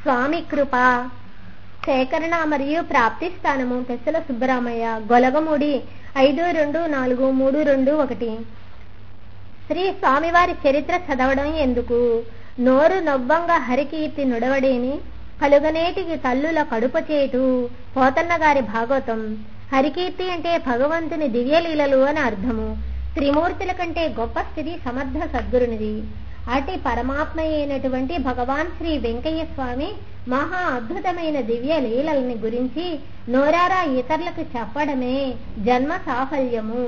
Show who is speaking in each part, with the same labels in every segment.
Speaker 1: స్వామి కృప సేకరణ మరియు ప్రాప్తి స్థానము పెసల సుబ్బరామయ్య గొలగముడి ఐదు రెండు నాలుగు మూడు రెండు ఒకటి శ్రీ స్వామివారి చరిత్ర చదవడం ఎందుకు నోరు నవ్వంగా హరికీర్తి నుడవడేని కలుగనేటికి తల్లుల కడుపచేటు పోతన్న గారి భాగవతం హరికీర్తి అంటే భగవంతుని దివ్యలీలలు అని అర్థము త్రిమూర్తుల కంటే గొప్ప స్థితి సమర్థ సద్గురునిది అటు పరమాత్మ అయినటువంటి భగవాన్ శ్రీ వెంకయ్య స్వామి మహా అద్భుతమైన దివ్య లీలల్ని గురించి నోరారా ఇతరులకు చెప్పడమే జన్మ సాఫల్యము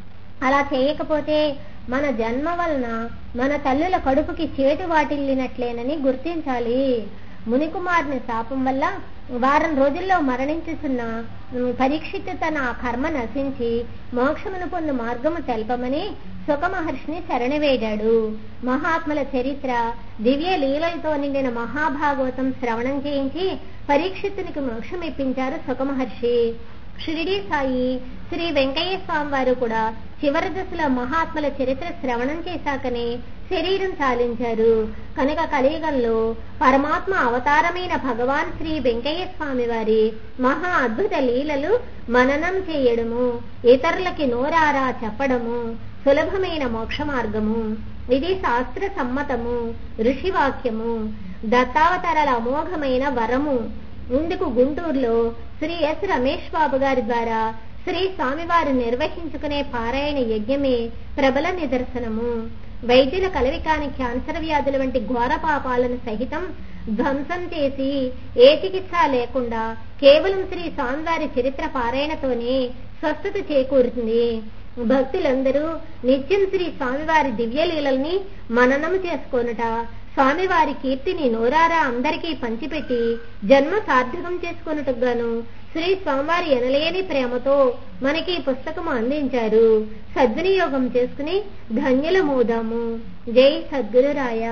Speaker 1: అలా చేయకపోతే మన జన్మ వలన మన తల్లుల కడుపుకి చేటు వాటిల్లినట్లేనని గుర్తించాలి మునికుమారుని శాపం వల్ల వారం రోజుల్లో మరణించుతున్న పరీక్షిత్ తన ఆ కర్మ నశించి మోక్షమును పొందు మార్గము తెలపమని సుఖ మహర్షిని శరణవేడాడు మహాత్ముల చరిత్ర దివ్య లీలలతో నిండిన మహాభాగవతం శ్రవణం చేయించి పరీక్షిత్తునికి మోక్షం ఇప్పించారు సుఖ మహర్షి షిరిడి సాయి శ్రీ వెంకయ్య స్వామి వారు కూడా చివరి దశలో మహాత్ముల చరిత్ర శ్రవణం చేశాకనే శరీరం చాలించారు కనుక కలియుగంలో పరమాత్మ అవతారమైన భగవాన్ శ్రీ వెంకయ్య స్వామి వారి మహా అద్భుత లీలలు మననం చేయడము ఇతరులకి నోరారా చెప్పడము సులభమైన మోక్ష మార్గము ఇది శాస్త్ర సమ్మతము ఋషివాక్యము దత్తావతారాల అమోఘమైన వరము ఇందుకు గుంటూరులో శ్రీ ఎస్ రమేష్ బాబు గారి ద్వారా శ్రీ స్వామివారు నిర్వహించుకునే పారాయణ యజ్ఞమే ప్రబల నిదర్శనము వైద్యుల కలవికాని క్యాన్సర్ వ్యాధుల వంటి ఘోర పాపాలను సహితం ధ్వంసం చేసి ఏ చికిత్స లేకుండా కేవలం శ్రీ స్వామివారి చరిత్ర పారాయణతోనే స్వస్థత చేకూరుతుంది భక్తులందరూ నిత్యం శ్రీ స్వామివారి దివ్యలీలల్ని మననం చేసుకొనుట స్వామివారి కీర్తిని నోరారా అందరికీ పంచిపెట్టి జన్మ సార్థకం చేసుకొనుటకు గాను శ్రీ స్వామివారి ఎనలేని ప్రేమతో మనకి ఈ పుస్తకము అందించారు సద్వినియోగం చేసుకుని ధన్యులమవుదాము జై సద్గురురాయ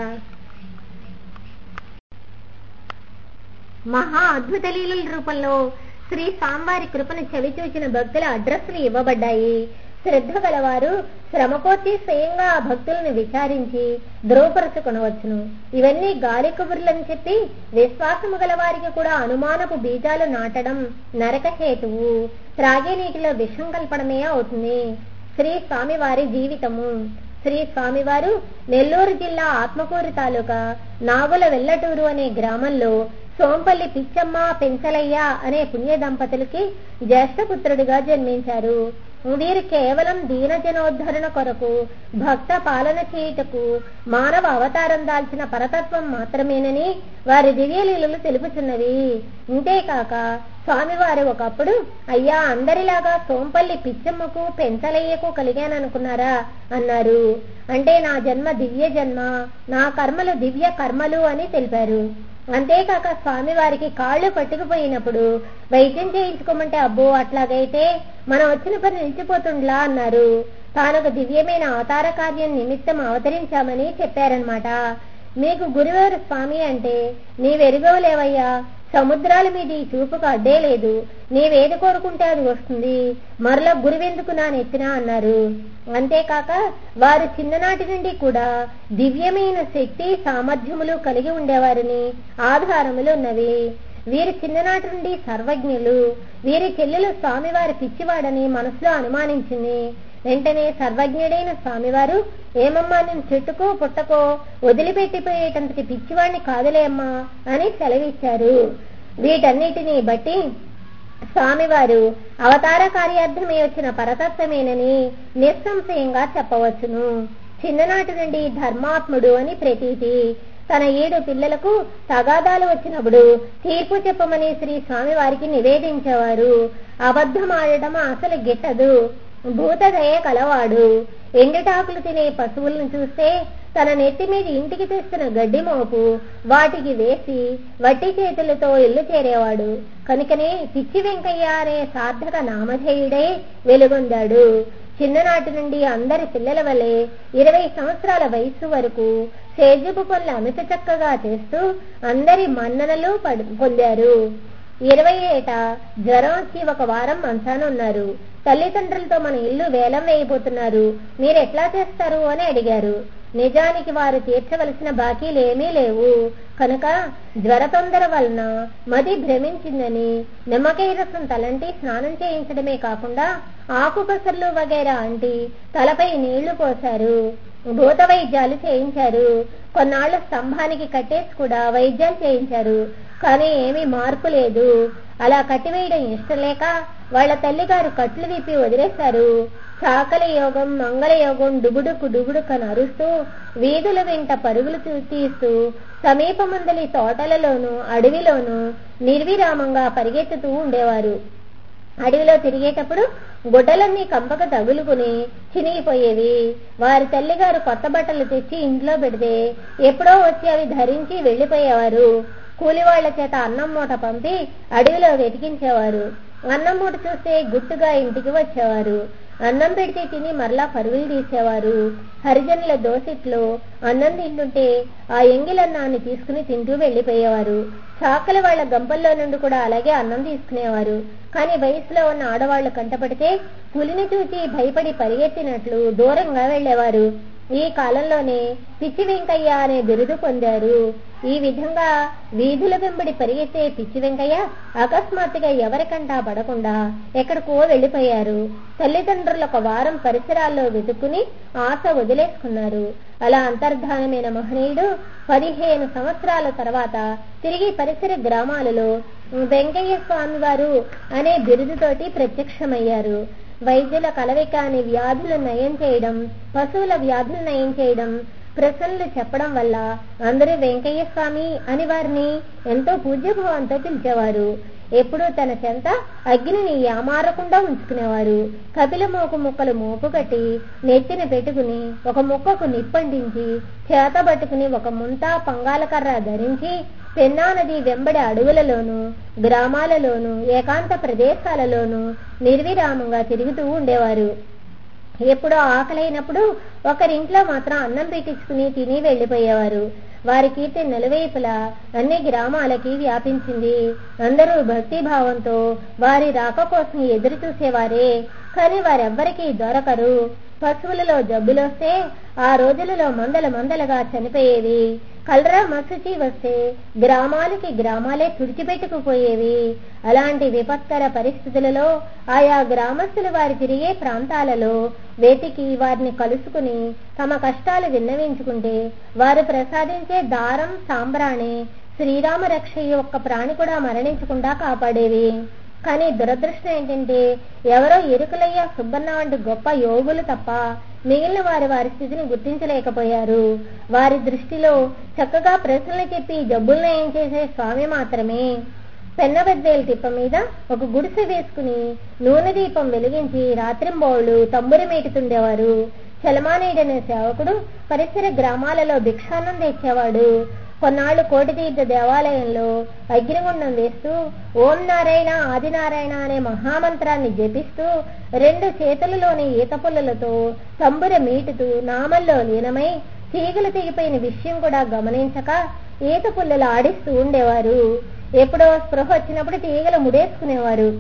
Speaker 1: మహా అద్భుత లీలల రూపంలో శ్రీ స్వామివారి కృపను చవిచూచిన భక్తుల అడ్రస్లు ఇవ్వబడ్డాయి శ్రద్ధ గలవారు శ్రమకోర్చి స్వయంగా ఆ భక్తులను విచారించి ధ్రువపరచుకొనవచ్చును ఇవన్నీ గాలి కబుర్లని చెప్పి విశ్వాసము గల వారికి కూడా అనుమానపు బీజాలు నాటడం నరక హేతువు త్రాగే నీటిలో విషం కలపడమే అవుతుంది శ్రీ స్వామివారి జీవితము శ్రీ స్వామివారు నెల్లూరు జిల్లా ఆత్మకూరు తాలూకా నాగుల వెల్లటూరు అనే గ్రామంలో సోంపల్లి పిచ్చమ్మ పెంచలయ్య అనే పుణ్య దంపతులకి జ్యేష్ఠపుత్రుడిగా జన్మించారు వీరు కేవలం దీనజనోద్ధరణ కొరకు భక్త పాలన చేయుటకు మానవ అవతారం దాల్చిన పరతత్వం మాత్రమేనని వారి దివ్యలీలలు తెలుపుచున్నవి ఇంతేకాక స్వామివారు ఒకప్పుడు అయ్యా అందరిలాగా సోంపల్లి పిచ్చమ్మకు పెంచలయ్యకు కలిగాననుకున్నారా అన్నారు అంటే నా జన్మ దివ్య జన్మ నా కర్మలు దివ్య కర్మలు అని తెలిపారు అంతేకాక స్వామివారికి కాళ్ళు పట్టుకుపోయినప్పుడు వైద్యం చేయించుకోమంటే అబ్బో అట్లాగైతే మనం వచ్చిన పని నిలిచిపోతుండ్లా అన్నారు తానొక దివ్యమైన అవతార కార్యం నిమిత్తం అవతరించామని చెప్పారనమాట మీకు గురువారు స్వామి అంటే నీవెరుగవలేవయ్యా సముద్రాల మీద ఈ చూపుకు అడ్డే లేదు నీవేది కోరుకుంటే అది వస్తుంది మరలా గురువెందుకు నా నెత్తిన అన్నారు అంతేకాక వారు చిన్ననాటి నుండి కూడా దివ్యమైన శక్తి సామర్థ్యములు కలిగి ఉండేవారని ఆధారములు ఉన్నవి వీరి చిన్ననాటి నుండి సర్వజ్ఞులు వీరి చెల్లెలు స్వామివారి పిచ్చివాడని మనసులో అనుమానించింది వెంటనే సర్వజ్ఞుడైన స్వామివారు ఏమమ్మా నేను చెట్టుకో పుట్టకో వదిలిపెట్టిపోయేటంతటి పిచ్చివాడిని కాదులే అమ్మా అని సెలవిచ్చారు వీటన్నిటినీ బట్టి స్వామివారు అవతార కార్యార్థమై వచ్చిన పరతత్వమేనని నిస్సంశయంగా చెప్పవచ్చును చిన్ననాటి నుండి ధర్మాత్ముడు అని ప్రతీతి తన ఏడు పిల్లలకు తగాదాలు వచ్చినప్పుడు తీర్పు చెప్పమని శ్రీ స్వామివారికి నివేదించేవారు అబద్ధం ఆడటం అసలు గిట్టదు భూతదయ కలవాడు ఎండుటాకులు తినే పశువులను చూస్తే తన నెత్తి మీద ఇంటికి తెస్తున్న గడ్డి మోపు వాటికి వేసి వట్టి చేతులతో ఇల్లు చేరేవాడు కనుకనే పిచ్చి వెంకయ్య అనే సార్థక నామధేయుడై వెలుగొందాడు చిన్ననాటి నుండి అందరి పిల్లల వలె ఇరవై సంవత్సరాల వయస్సు వరకు సేజపు పనులు అమిత చక్కగా చేస్తూ అందరి మన్ననలు పడు- పొందారు ఇరవై ఏట జ్వరం వచ్చి ఒక వారం మంచాన ఉన్నారు తల్లిదండ్రులతో మన ఇల్లు వేలం వేయబోతున్నారు మీరు ఎట్లా చేస్తారు అని అడిగారు నిజానికి వారు తీర్చవలసిన బాకీలేమీ లేవు కనుక జ్వర తొందర వలన మది భ్రమించిందని నిమ్మకాయ రసం తలంటి స్నానం చేయించడమే కాకుండా ఆకుపసర్లు వగైరా అంటి తలపై నీళ్లు పోశారు భూత వైద్యాలు చేయించారు కొన్నాళ్ల స్తంభానికి కట్టేసి కూడా వైద్యాలు చేయించారు కానీ ఏమీ మార్పు లేదు అలా కట్టివేయడం ఇష్టం లేక వాళ్ళ తల్లిగారు కట్లు విప్పి వదిలేశారు చాకల యోగం మంగళ యోగం డుబుడుకు డుబుడుకని అరుస్తూ వీధుల వెంట పరుగులు తీ- తీస్తూ సమీపమందలి తోటలలోనూ అడవిలోనూ నిర్విరామంగా పరిగెత్తుతూ ఉండేవారు అడవిలో తిరిగేటప్పుడు గుడ్డలన్నీ కంపక తగులుకుని చినిగిపోయేవి వారి తల్లిగారు కొత్త బట్టలు తెచ్చి ఇంట్లో పెడితే ఎప్పుడో వచ్చి అవి ధరించి వెళ్లిపోయేవారు కూలివాళ్ల చేత అన్నం మూట పంపి అడవిలో వెతికించేవారు అన్నం మూట చూస్తే గుట్టుగా ఇంటికి వచ్చేవారు అన్నం పెడితే తిని మరలా పరుగులు తీసేవారు హరిజనుల దోసిట్లో అన్నం తింటుంటే ఆ ఎంగిలన్నాన్ని తీసుకుని తింటూ వెళ్లిపోయేవారు చాకలి వాళ్ళ గంపల్లో నుండి కూడా అలాగే అన్నం తీసుకునేవారు కానీ వయసులో ఉన్న ఆడవాళ్లు కంటపడితే పులిని చూసి భయపడి పరిగెత్తినట్లు దూరంగా వెళ్లేవారు ఈ కాలంలోనే పిచ్చి వెంకయ్య అనే బిరుదు పొందారు ఈ విధంగా వీధుల వెంబడి పరిగెత్తే పిచ్చి వెంకయ్య అకస్మాత్తుగా ఎవరికంటా పడకుండా ఎక్కడికో వెళ్లిపోయారు తల్లిదండ్రులు ఒక వారం పరిసరాల్లో వెతుక్కుని ఆశ వదిలేసుకున్నారు అలా అంతర్ధానమైన మహనీయుడు పదిహేను సంవత్సరాల తర్వాత తిరిగి పరిసర గ్రామాలలో వెంకయ్య స్వామి వారు అనే బిరుదుతోటి ప్రత్యక్షమయ్యారు వైద్యుల కలవికాని వ్యాధులు నయం చేయడం పశువుల వ్యాధులు నయం చేయడం ప్రశ్నలు చెప్పడం వల్ల అందరూ వెంకయ్య స్వామి అని వారిని ఎంతో పూజ్యభావంతో పిలిచేవారు ఎప్పుడూ తన చెంత అగ్నిని యామారకుండా ఉంచుకునేవారు కపిల మోకు ముక్కలు మోపు కట్టి నెత్తిన పెట్టుకుని ఒక ముక్కకు నిప్పంటించి చేత పట్టుకుని ఒక ముంత పంగాలకర్ర ధరించి పెన్నా నది వెంబడి అడవులలోనూ గ్రామాలలోనూ ఏకాంత ప్రదేశాలలోనూ నిర్విరామంగా తిరుగుతూ ఉండేవారు ఎప్పుడో ఆకలైనప్పుడు ఒకరింట్లో మాత్రం అన్నం పెట్టించుకుని తిని వెళ్లిపోయేవారు వారి కీర్తి నలువైపులా అన్ని గ్రామాలకి వ్యాపించింది అందరూ భక్తి భావంతో వారి రాక కోసం ఎదురు చూసేవారే కానీ వారెవ్వరికీ దొరకరు పశువులలో జబ్బులొస్తే ఆ రోజులలో మందల మందలుగా చనిపోయేవి కలరా మసూచి వస్తే గ్రామాలకి గ్రామాలే తుడిచిపెట్టుకుపోయేవి అలాంటి విపత్కర పరిస్థితులలో ఆయా గ్రామస్తులు వారి తిరిగే ప్రాంతాలలో వెతికి వారిని కలుసుకుని తమ కష్టాలు విన్నవించుకుంటే వారు ప్రసాదించే దారం సాంబ్రాణి శ్రీరామ రక్ష ఒక్క ప్రాణి కూడా మరణించకుండా కాపాడేవి కానీ దురదృష్టం ఏంటంటే ఎవరో ఎరుకలయ్య సుబ్బన్న వంటి గొప్ప యోగులు తప్ప మిగిలిన వారి వారి స్థితిని గుర్తించలేకపోయారు వారి దృష్టిలో చక్కగా ప్రశ్నలు చెప్పి జబ్బులు నయం చేసే స్వామి మాత్రమే పెన్నబెద్దేల తిప్ప మీద ఒక గుడిసె వేసుకుని నూనె దీపం వెలిగించి రాత్రింబోళ్లు తంబురి మేటుతుండేవారు చలమానేడనే సేవకుడు పరిసర గ్రామాలలో భిక్షాన్నం తెచ్చేవాడు కొన్నాళ్లు కోటితీర్థ దేవాలయంలో అగ్నిగుండం వేస్తూ ఓం నారాయణ ఆదినారాయణ అనే మహామంత్రాన్ని జపిస్తూ రెండు చేతులలోని ఈత పుల్లలతో తంబుర మీటుతూ నామల్లో లీనమై తీగలు తెగిపోయిన విషయం కూడా గమనించక ఈత పుల్లలు ఆడిస్తూ ఉండేవారు ఎప్పుడో స్పృహ వచ్చినప్పుడు తీగలు ముడేసుకునేవారు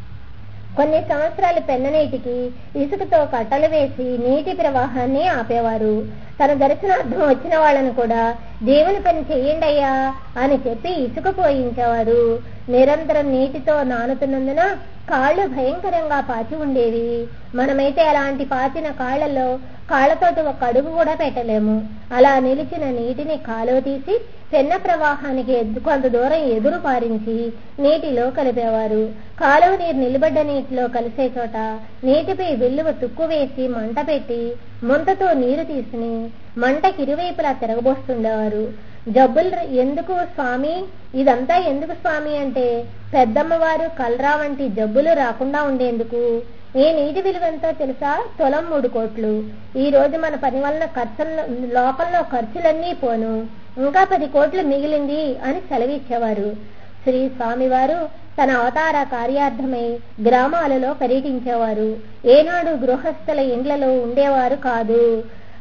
Speaker 1: కొన్ని సంవత్సరాలు పెన్ననీటికి ఇసుకతో కట్టలు వేసి నీటి ప్రవాహాన్ని ఆపేవారు తన దర్శనార్థం వచ్చిన వాళ్ళను కూడా దేవుని పని చెయ్యండి అయ్యా అని చెప్పి ఇసుక పోయించేవారు నిరంతరం నీటితో నానుతున్నందున కాళ్ళు భయంకరంగా పాచి ఉండేవి మనమైతే అలాంటి పాచిన కాళ్లలో కాళ్లతోటి ఒక అడుగు కూడా పెట్టలేము అలా నిలిచిన నీటిని కాలువ తీసి పెన్న ప్రవాహానికి ఎద్దు కొంత దూరం ఎదురు పారించి నీటిలో కలిపేవారు కాలువ నీరు నిలబడ్డ నీటిలో కలిసే చోట నీటిపై వెల్లువ తుక్కు వేసి మంట పెట్టి ముంతతో నీరు తీసుకుని మంటకి ఇరువైపులా తిరగబోస్తుండేవారు జబ్బులు ఎందుకు స్వామి ఇదంతా ఎందుకు స్వామి అంటే పెద్దమ్మవారు కలరా వంటి జబ్బులు రాకుండా ఉండేందుకు ఈ నీటి విలువ ఎంతో తెలుసా తులం మూడు కోట్లు ఈ రోజు మన పని వలన ఖర్చుల లోకంలో ఖర్చులన్నీ పోను ఇంకా పది కోట్లు మిగిలింది అని సెలవిచ్చేవారు శ్రీ స్వామివారు తన అవతార కార్యార్థమై గ్రామాలలో పర్యటించేవారు ఏనాడు గృహస్థుల ఇండ్లలో ఉండేవారు కాదు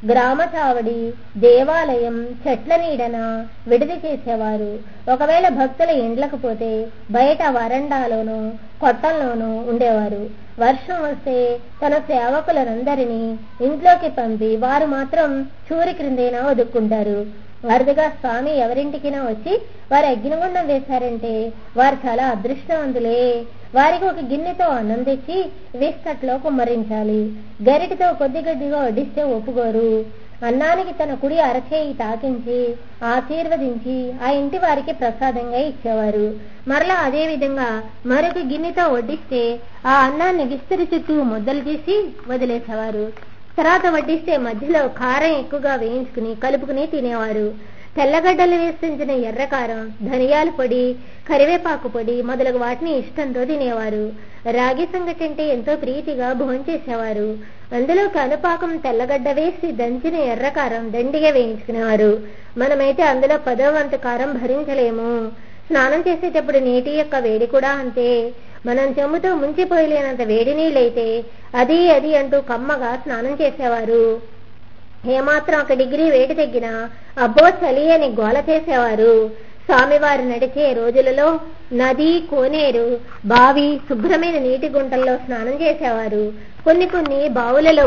Speaker 1: గ్రామ చావడి దేవాలయం చెట్ల నీడన విడిది చేసేవారు ఒకవేళ భక్తుల ఇండ్లకు పోతే బయట వరండాలోనూ కొట్టంలోనూ ఉండేవారు వర్షం వస్తే తన సేవకులనందరినీ ఇంట్లోకి పంపి వారు మాత్రం చూరి క్రిందేనా ఒదుక్కుంటారు అరుదుగా స్వామి ఎవరింటికినా వచ్చి వారు అగ్నిగుండం వేశారంటే వారు చాలా అదృష్టవంతులే వారికి ఒక గిన్నెతో అన్నం తెచ్చి వేస్తట్లో కుమ్మరించాలి గరిటితో కొద్ది కొద్దిగా వడ్డిస్తే ఒప్పుకోరు అన్నానికి తన కుడి అరచేయి తాకించి ఆశీర్వదించి ఆ ఇంటి వారికి ప్రసాదంగా ఇచ్చేవారు మరలా అదే విధంగా మరొక గిన్నెతో వడ్డిస్తే ఆ అన్నాన్ని విస్తరి చుట్టూ ముద్దలు చేసి వదిలేసేవారు తర్వాత వడ్డిస్తే మధ్యలో కారం ఎక్కువగా వేయించుకుని కలుపుకుని తినేవారు తెల్లగడ్డలు వేసించిన ఎర్రకారం ధనియాల పొడి కరివేపాకు పొడి మొదలగు వాటిని ఇష్టంతో తినేవారు రాగి సంగటి అంటే ఎంతో ప్రీతిగా భోంచేసేవారు అందులో కనుపాకం తెల్లగడ్డ వేసి దంచిన ఎర్రకారం దండిగా వేయించుకునేవారు మనమైతే అందులో పదో వంతు కారం భరించలేము స్నానం చేసేటప్పుడు నీటి యొక్క వేడి కూడా అంతే మనం చెమ్ముతో ముంచిపోయలేనంత వేడి నీళ్ళైతే అది అది అంటూ కమ్మగా స్నానం చేసేవారు ఏమాత్రం ఒక డిగ్రీ వేడి తగ్గినా అబ్బో చలి అని గోల చేసేవారు స్వామివారు నడిచే రోజులలో నది కోనేరు బావి శుభ్రమైన నీటి గుంటల్లో స్నానం చేసేవారు కొన్ని కొన్ని బావులలో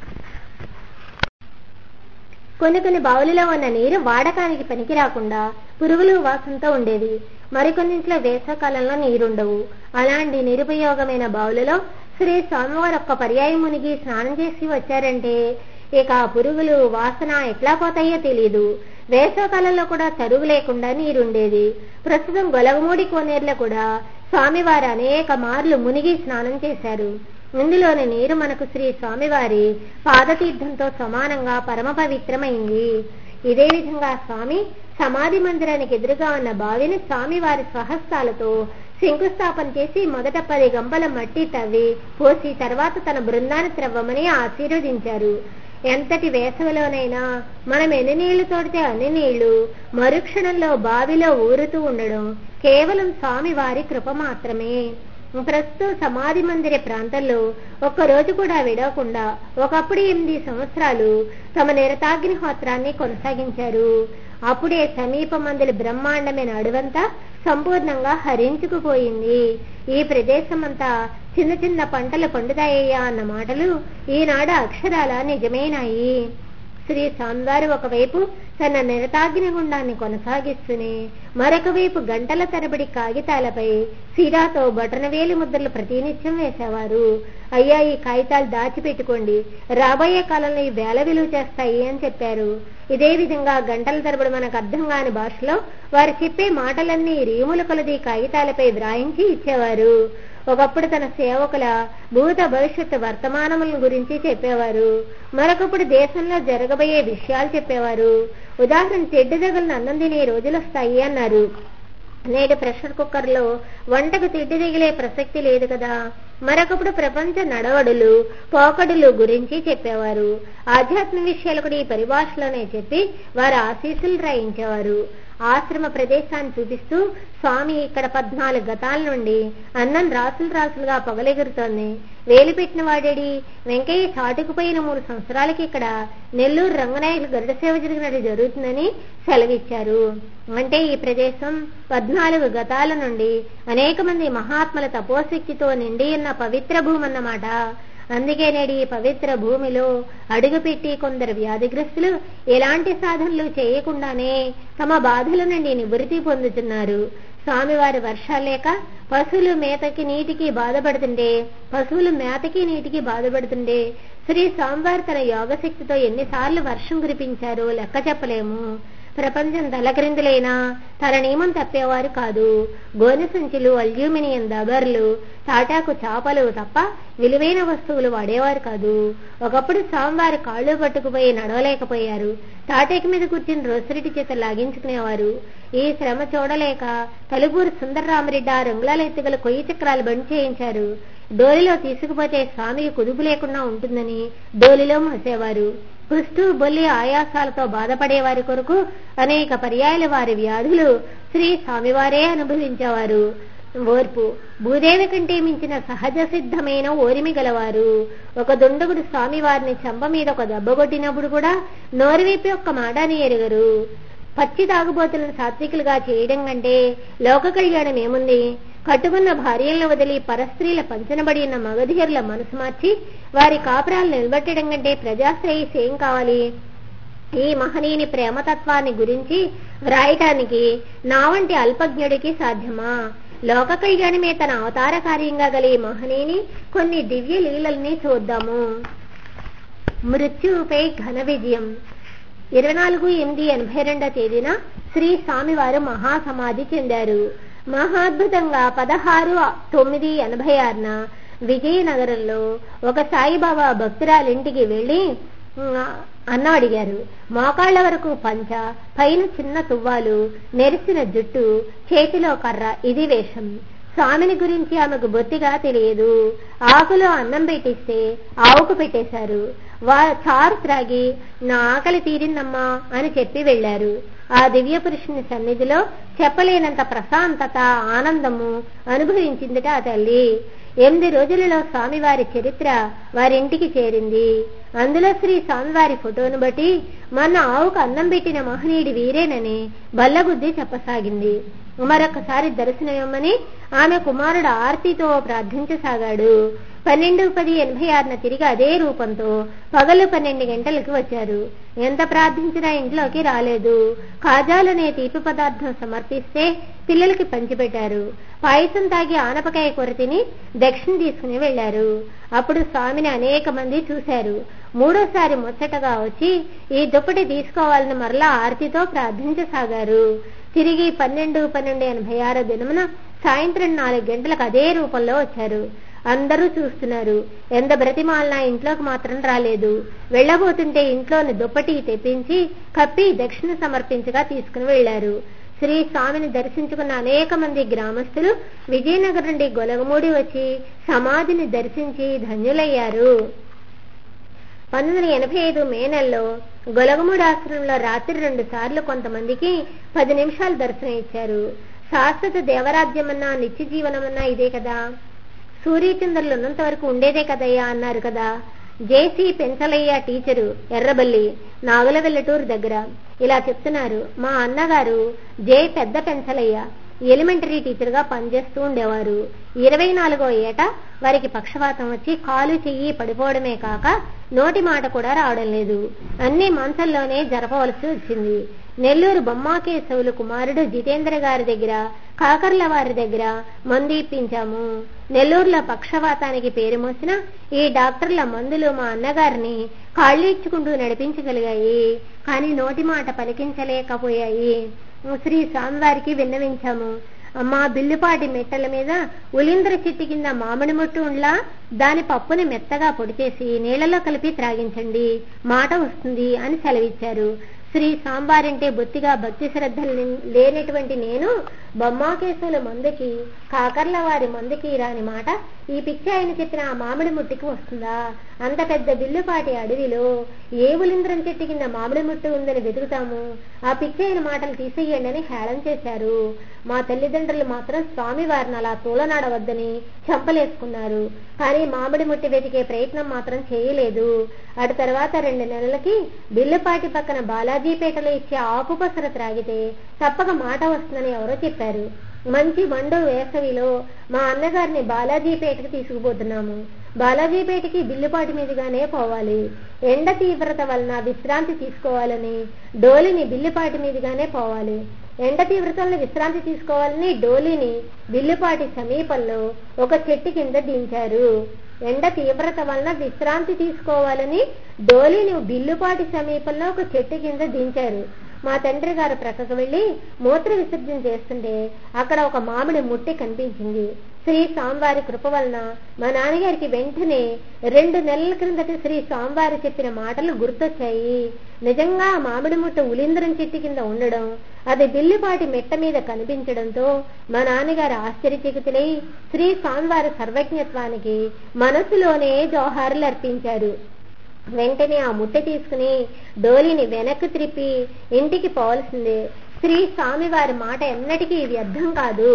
Speaker 1: కొన్ని కొన్ని బావులలో ఉన్న నీరు వాడకానికి పనికి రాకుండా పురుగులు వాసనతో ఉండేది మరికొన్నింట్లో వేసవకాలంలో నీరుండవు అలాంటి నిరుపయోగమైన బావులలో శ్రీ స్వామివారు ఒక్క పర్యాయం మునిగి స్నానం చేసి వచ్చారంటే ఇక ఆ పురుగులు వాసన ఎట్లా పోతాయో తెలియదు వేసవకాలంలో కూడా తరుగు లేకుండా నీరుండేది ప్రస్తుతం గొలగమూడి కోనేరులో కూడా స్వామివారు అనేక మార్లు మునిగి స్నానం చేశారు ఇందులోని నీరు మనకు శ్రీ స్వామివారి పాదతీర్థంతో సమానంగా పరమ పవిత్రమైంది ఇదే విధంగా స్వామి సమాధి మందిరానికి ఎదురుగా ఉన్న బావిని స్వామివారి స్వహస్తాలతో శంకుస్థాపన చేసి మొదట పది గంపల మట్టి తవ్వి పోసి తర్వాత తన బృందాన్ని త్రవ్వమని ఆశీర్వదించారు ఎంతటి వేసవిలోనైనా మనం ఎన్ని నీళ్లు తోడితే అన్ని నీళ్లు మరుక్షణంలో బావిలో ఊరుతూ ఉండడం కేవలం స్వామి వారి కృప మాత్రమే ప్రస్తుతం సమాధి మందిర ప్రాంతంలో ఒక్కరోజు కూడా విడవకుండా ఒకప్పుడు ఎనిమిది సంవత్సరాలు తమ నిరతాగ్నిహోత్రాన్ని కొనసాగించారు అప్పుడే సమీప మందిర బ్రహ్మాండమైన అడవంతా సంపూర్ణంగా హరించుకుపోయింది ఈ ప్రదేశమంతా చిన్న చిన్న పంటలు పండుతాయ్యా అన్న మాటలు ఈనాడు అక్షరాల నిజమేనాయి శ్రీ స్వామివారు ఒకవైపు తన నిరతాగ్ని గుండాన్ని కొనసాగిస్తూనే మరొక వైపు గంటల తరబడి కాగితాలపై సిరాతో బటనవేలి ముద్రలు ప్రతినిత్యం వేసేవారు అయ్యా ఈ కాగితాలు దాచిపెట్టుకోండి రాబోయే కాలంలో ఈ వేల విలువ చేస్తాయి అని చెప్పారు ఇదే విధంగా గంటల తరబడి మనకు అర్థం కాని భాషలో వారు చెప్పే మాటలన్నీ రీముల కొలది కాగితాలపై వ్రాయించి ఇచ్చేవారు ఒకప్పుడు తన సేవకుల భూత భవిష్యత్తు వర్తమానముల గురించి చెప్పేవారు మరొకప్పుడు దేశంలో జరగబోయే విషయాలు చెప్పేవారు ఉదాహరణ చెడ్డు తగులను అన్నం తినే రోజులు వస్తాయి అన్నారు నేడు ప్రెషర్ కుక్కర్లో వంటకు తిడ్డి దిగిలే ప్రసక్తి లేదు కదా మరొకప్పుడు ప్రపంచ నడవడులు పోకడులు గురించి చెప్పేవారు ఆధ్యాత్మిక విషయాలు కూడా ఈ పరిభాషలోనే చెప్పి వారు ఆశీస్సులు రాయించేవారు ఆశ్రమ ప్రదేశాన్ని చూపిస్తూ స్వామి ఇక్కడ పద్నాలుగు గతాల నుండి అన్నం రాసులు రాసులుగా పొగలెగురుతోంది వేలు పెట్టిన వాడేడి వెంకయ్య చాటుకుపోయిన మూడు సంవత్సరాలకి ఇక్కడ నెల్లూరు రంగనాయకులు గరుడ సేవ జరిగినట్టు జరుగుతుందని సెలవిచ్చారు అంటే ఈ ప్రదేశం పద్నాలుగు గతాల నుండి అనేక మంది మహాత్ముల తపోశక్తితో నిండి ఉన్న పవిత్ర భూమి అన్నమాట అందుకే నేడు ఈ పవిత్ర భూమిలో అడుగుపెట్టి కొందరు వ్యాధిగ్రస్తులు ఎలాంటి సాధనలు చేయకుండానే తమ బాధల నుండి నివృత్తి పొందుతున్నారు స్వామివారి వర్షాలు లేక పశువులు మేతకి నీటికి బాధపడుతుంటే పశువులు మేతకి నీటికి బాధపడుతుంటే శ్రీ స్వామివారు తన యోగశక్తితో ఎన్నిసార్లు వర్షం కురిపించారో లెక్క చెప్పలేము ప్రపంచం తలక్రిందులైనా తన నియమం తప్పేవారు కాదు గోనె సంచులు అల్యూమినియం దబర్లు తాటాకు చాపలు తప్ప విలువైన వస్తువులు వాడేవారు కాదు ఒకప్పుడు స్వామివారి కాళ్ళు పట్టుకుపోయి నడవలేకపోయారు తాటేకి మీద కూర్చుని రోసిరెడ్డి చేత లాగించుకునేవారు ఈ శ్రమ చూడలేక తలుపూరు సుందరరామరెడ్డి ఆ రంగులాల ఎత్తుగల కొయ్యి చక్రాలు బండి చేయించారు డోలిలో తీసుకుపోతే స్వామికి కుదుపు లేకుండా ఉంటుందని డోలిలో మోసేవారు కుష్టు బొల్లి ఆయాసాలతో బాధపడే వారి కొరకు అనేక పర్యాయాల వారి వ్యాధులు శ్రీ స్వామివారే అనుభవించేవారు ఓర్పు భూదేవి కంటే మించిన సహజ సిద్ధమైన ఓరిమి గలవారు ఒక దుండగుడు స్వామివారిని చెంప మీద ఒక దెబ్బ కొట్టినప్పుడు కూడా నోరువైపు ఒక్క మాటని ఎరుగరు పచ్చి తాగుబోతులను సాత్వికులుగా చేయడం కంటే లోక కళ్యాణం ఏముంది కట్టుకున్న భార్యలను వదిలి పరస్త్రీల పంచనబడి ఉన్న మగధీరుల మనసు మార్చి వారి కాపురాలు నిలబెట్టడం కంటే ప్రజాశ్రేయస్ ఏం కావాలి ఈ మహనీయుని ప్రేమతత్వాన్ని గురించి వ్రాయటానికి నా వంటి అల్పజ్ఞుడికి సాధ్యమా లోక కళ్యాణమే తన అవతార కార్యంగా గల ఈ మహనీయుని కొన్ని దివ్య లీలల్ని చూద్దాము మృత్యుపై ఘన విజయం ఇరవై నాలుగు ఎనిమిది ఎనభై రెండో తేదీన శ్రీ స్వామివారు మహాసమాధి చెందారు మహాద్భుతంగా పదహారు తొమ్మిది ఎనభై ఆరున విజయనగరంలో ఒక సాయిబాబా భక్తురాలింటికి వెళ్ళి అన్నం అడిగారు మోకాళ్ల వరకు పంచ పైన చిన్న తువ్వాలు నెరిసిన జుట్టు చేతిలో కర్ర ఇది వేషం స్వామిని గురించి ఆమెకు బొత్తిగా తెలియదు ఆకులో అన్నం పెట్టిస్తే ఆవుకు పెట్టేశారు వా చారు త్రాగి నా ఆకలి తీరిందమ్మా అని చెప్పి వెళ్లారు ఆ దివ్య పురుషుని సన్నిధిలో చెప్పలేనంత ప్రశాంతత ఆనందము అనుభవించిందిట ఆ తల్లి ఎనిమిది రోజులలో స్వామివారి చరిత్ర వారింటికి చేరింది అందులో శ్రీ స్వామివారి ఫోటోను బట్టి మొన్న ఆవుకు అన్నం పెట్టిన మహనీయుడి వీరేనని బల్లబుద్ధి చెప్పసాగింది మరొకసారి దర్శనమిమ్మని ఆమె కుమారుడు ఆర్తితో ప్రార్థించసాగాడు పన్నెండు పది ఎనభై ఆరున తిరిగి అదే రూపంతో పగలు పన్నెండు గంటలకు వచ్చారు ఎంత ప్రార్థించినా ఇంట్లోకి రాలేదు కాజాలనే తీపి పదార్థం సమర్పిస్తే పిల్లలకి పంచిపెట్టారు పాయసం తాగి ఆనపకాయ కూర తిని దక్షిణ తీసుకుని వెళ్లారు అప్పుడు స్వామిని అనేక మంది చూశారు మూడోసారి ముచ్చటగా వచ్చి ఈ దుప్పటి తీసుకోవాలని మరలా ఆర్తితో ప్రార్థించసాగారు తిరిగి పన్నెండు పన్నెండు ఎనభై ఆరో దినమున సాయంత్రం నాలుగు గంటలకు అదే రూపంలో వచ్చారు అందరూ చూస్తున్నారు ఎంత బ్రతిమాలినా ఇంట్లోకి మాత్రం రాలేదు వెళ్లబోతుంటే ఇంట్లోని దుప్పటి తెప్పించి కప్పి దక్షిణ సమర్పించగా తీసుకుని వెళ్లారు శ్రీ స్వామిని దర్శించుకున్న అనేక మంది గ్రామస్తులు విజయనగరం నుండి గొలగమూడి వచ్చి సమాధిని దర్శించి ధన్యులయ్యారు పంతొమ్మిది వందల ఎనభై ఐదు మే నెలలో గొలగమూడి ఆశ్రమంలో రాత్రి రెండు సార్లు కొంతమందికి పది నిమిషాలు దర్శనం ఇచ్చారు శాశ్వత దేవరాజ్యమన్నా నిత్య జీవనమన్నా ఇదే కదా సూర్యచంద్రులు ఉన్నంత వరకు ఉండేదే కదయ్యా అన్నారు కదా జేసీ పెంచలయ్య టీచరు ఎర్రబల్లి నాగుల వెల్లటూరు దగ్గర ఇలా చెప్తున్నారు మా అన్నగారు జే పెద్ద పెంచలయ్య ఎలిమెంటరీ టీచర్ గా పనిచేస్తూ ఉండేవారు ఇరవై నాలుగో ఏట వారికి పక్షవాతం వచ్చి కాలు చెయ్యి పడిపోవడమే కాక నోటి మాట కూడా రావడం లేదు అన్ని మంచంలోనే జరపవలసి వచ్చింది నెల్లూరు బొమ్మాకేశవులు కుమారుడు జితేంద్ర గారి దగ్గర కాకర్ల వారి దగ్గర మందు ఇప్పించాము నెల్లూరులో పక్షవాతానికి పేరు మోసిన ఈ డాక్టర్ల మందులు మా అన్నగారిని కాళ్ళీడ్చుకుంటూ నడిపించగలిగాయి కానీ నోటి మాట పలికించలేకపోయాయి శ్రీ స్వామివారికి విన్నవించాము అమ్మా బిల్లుపాటి మెట్టల మీద ఉలింద్ర చెట్టు కింద మామిడి మొట్టు ఉండ్లా దాని పప్పుని మెత్తగా పొడి చేసి నీళ్లలో కలిపి త్రాగించండి మాట వస్తుంది అని సెలవిచ్చారు శ్రీ సాంబారంటే బొత్తిగా భక్తి శ్రద్ధలు లేనటువంటి నేను బొమ్మాకేశుల మందుకి కాకర్ల వారి మందుకి రాని మాట ఈ పిచ్చి ఆయన చెప్పిన ఆ మామిడి ముట్టికి వస్తుందా అంత పెద్ద బిల్లుపాటి అడవిలో ఏ ఉలింద్రం చెట్టు కింద మామిడి ముట్టు ఉందని వెతుకుతాము ఆ పిచ్చి అయిన మాటలు తీసేయండి అని హేళన చేశారు మా తల్లిదండ్రులు మాత్రం స్వామివారిని అలా తూలనాడవద్దని చంపలేసుకున్నారు కానీ మామిడి ముట్టి వెతికే ప్రయత్నం మాత్రం చేయలేదు అటు తర్వాత రెండు నెలలకి బిల్లుపాటి పక్కన బాలాజీపేటలో ఇచ్చే ఆకుపసర త్రాగితే తప్పక మాట వస్తుందని ఎవరో చెప్పారు మంచి మండు వేసవిలో మా అన్నగారిని బాలాజీపేటకి తీసుకుపోతున్నాము బాలాజీపేటకి బిల్లుపాటి మీదుగానే పోవాలి ఎండ తీవ్రత వలన విశ్రాంతి తీసుకోవాలని డోలిని బిల్లుపాటి మీదుగానే పోవాలి ఎండ తీవ్రతలను విశ్రాంతి తీసుకోవాలని డోలిని బిల్లుపాటి సమీపంలో ఒక చెట్టు కింద దించారు ఎండ తీవ్రత వలన విశ్రాంతి తీసుకోవాలని డోలిని బిల్లుపాటి సమీపంలో ఒక చెట్టు కింద దించారు మా తండ్రి గారు ప్రక్కకు వెళ్లి మూత్ర విసర్జన చేస్తుంటే అక్కడ ఒక మామిడి ముట్టి కనిపించింది శ్రీ స్వామివారి కృప వలన మా నాన్నగారికి వెంటనే రెండు నెలల క్రిందట శ్రీ స్వామివారి చెప్పిన మాటలు గుర్తొచ్చాయి నిజంగా ఆ మామిడి ముట్ట ఉలింద్రం చెట్టు కింద ఉండడం అది బిల్లిపాటి మెట్ట మీద కనిపించడంతో మా నాన్నగారు ఆశ్చర్యచకితులై శ్రీ స్వామివారి సర్వజ్ఞత్వానికి మనసులోనే జోహారులు అర్పించారు వెంటనే ఆ ముట్ట తీసుకుని డోలిని వెనక్కి త్రిప్పి ఇంటికి పోవలసిందే శ్రీ స్వామివారి మాట ఎన్నటికీ వ్యర్థం కాదు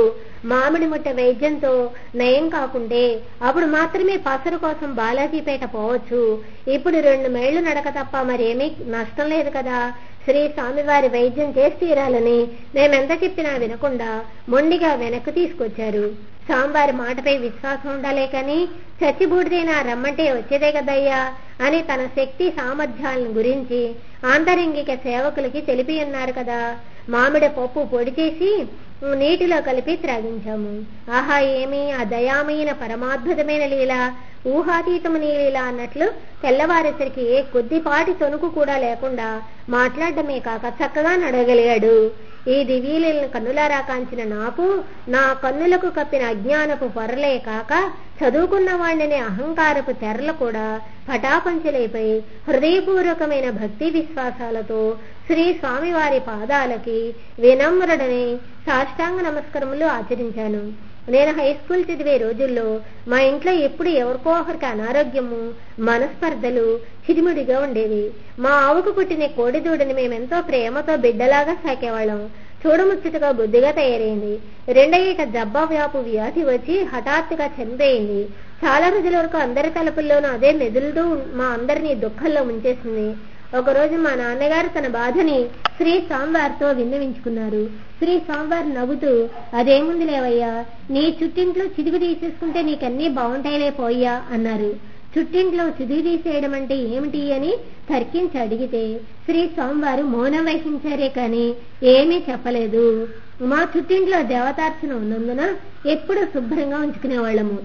Speaker 1: మామిడి ముట్ట వైద్యంతో నయం కాకుంటే అప్పుడు మాత్రమే పసరు కోసం బాలాజీపేట పోవచ్చు ఇప్పుడు రెండు మైళ్ళు నడక తప్ప మరేమీ నష్టం లేదు కదా శ్రీ స్వామివారి వైద్యం చేసి తీరాలని మేమెంత చెప్పినా వినకుండా మొండిగా వెనక్కు తీసుకొచ్చారు స్వామివారి మాటపై విశ్వాసం ఉండాలే కానీ చచ్చిబూడిదైనా రమ్మంటే వచ్చేదే కదయ్యా అని తన శక్తి సామర్థ్యాలను గురించి ఆంతరంగిక సేవకులకి తెలిపి ఉన్నారు కదా మామిడి పప్పు పొడి చేసి నీటిలో కలిపి త్రాగించాము ఆహా ఏమి ఆ దయామైన పరమాద్భుతమైన లీల ఊహాతీతమని లీల అన్నట్లు తెల్లవారేసరికి ఏ కొద్దిపాటి తొనుకు కూడా లేకుండా మాట్లాడడమే కాక చక్కగా నడగలిగాడు ఈ దివ్యలీలను కన్నులారా కాంచిన నాకు నా కన్నులకు కప్పిన అజ్ఞానపు పొరలే కాక చదువుకున్న వాడిని అహంకారపు తెరలు కూడా పటాపంచలైపోయి హృదయపూర్వకమైన భక్తి విశ్వాసాలతో శ్రీ స్వామివారి పాదాలకి వినమ్రుడని సాష్టాంగ నమస్కారములు ఆచరించాను నేను హై స్కూల్ చదివే రోజుల్లో మా ఇంట్లో ఎప్పుడు ఎవరికో ఒకరికి అనారోగ్యము మనస్పర్ధలు చిరిముడిగా ఉండేవి మా ఆవుకు పుట్టిన కోడిదూడని మేమెంతో ప్రేమతో బిడ్డలాగా సాకేవాళ్ళం చూడముచ్చటగా బుద్ధిగా తయారైంది రెండయ్యేట జబ్బా వ్యాపు వ్యాధి వచ్చి హఠాత్తుగా చనిపోయింది చాలా రోజుల వరకు అందరి తలుపుల్లోనూ అదే మెదులుతూ మా అందరినీ దుఃఖంలో ముంచేసింది ఒకరోజు మా నాన్నగారు తన బాధని శ్రీ స్వామివారితో విన్నవించుకున్నారు శ్రీ స్వామివారు నవ్వుతూ అదేముంది లేవయ్యా నీ చుట్టింట్లో చిదుగు తీసేసుకుంటే నీకన్నీ బాగుంటాయిలే పోయ్యా అన్నారు చుట్టింట్లో చిదుగు తీసేయడం అంటే ఏమిటి అని తర్కించి అడిగితే శ్రీ స్వామివారు మౌనం వహించారే కానీ ఏమీ చెప్పలేదు మా చుట్టింట్లో దేవతార్చన ఉన్నందున ఎప్పుడు శుభ్రంగా ఉంచుకునేవాళ్ళము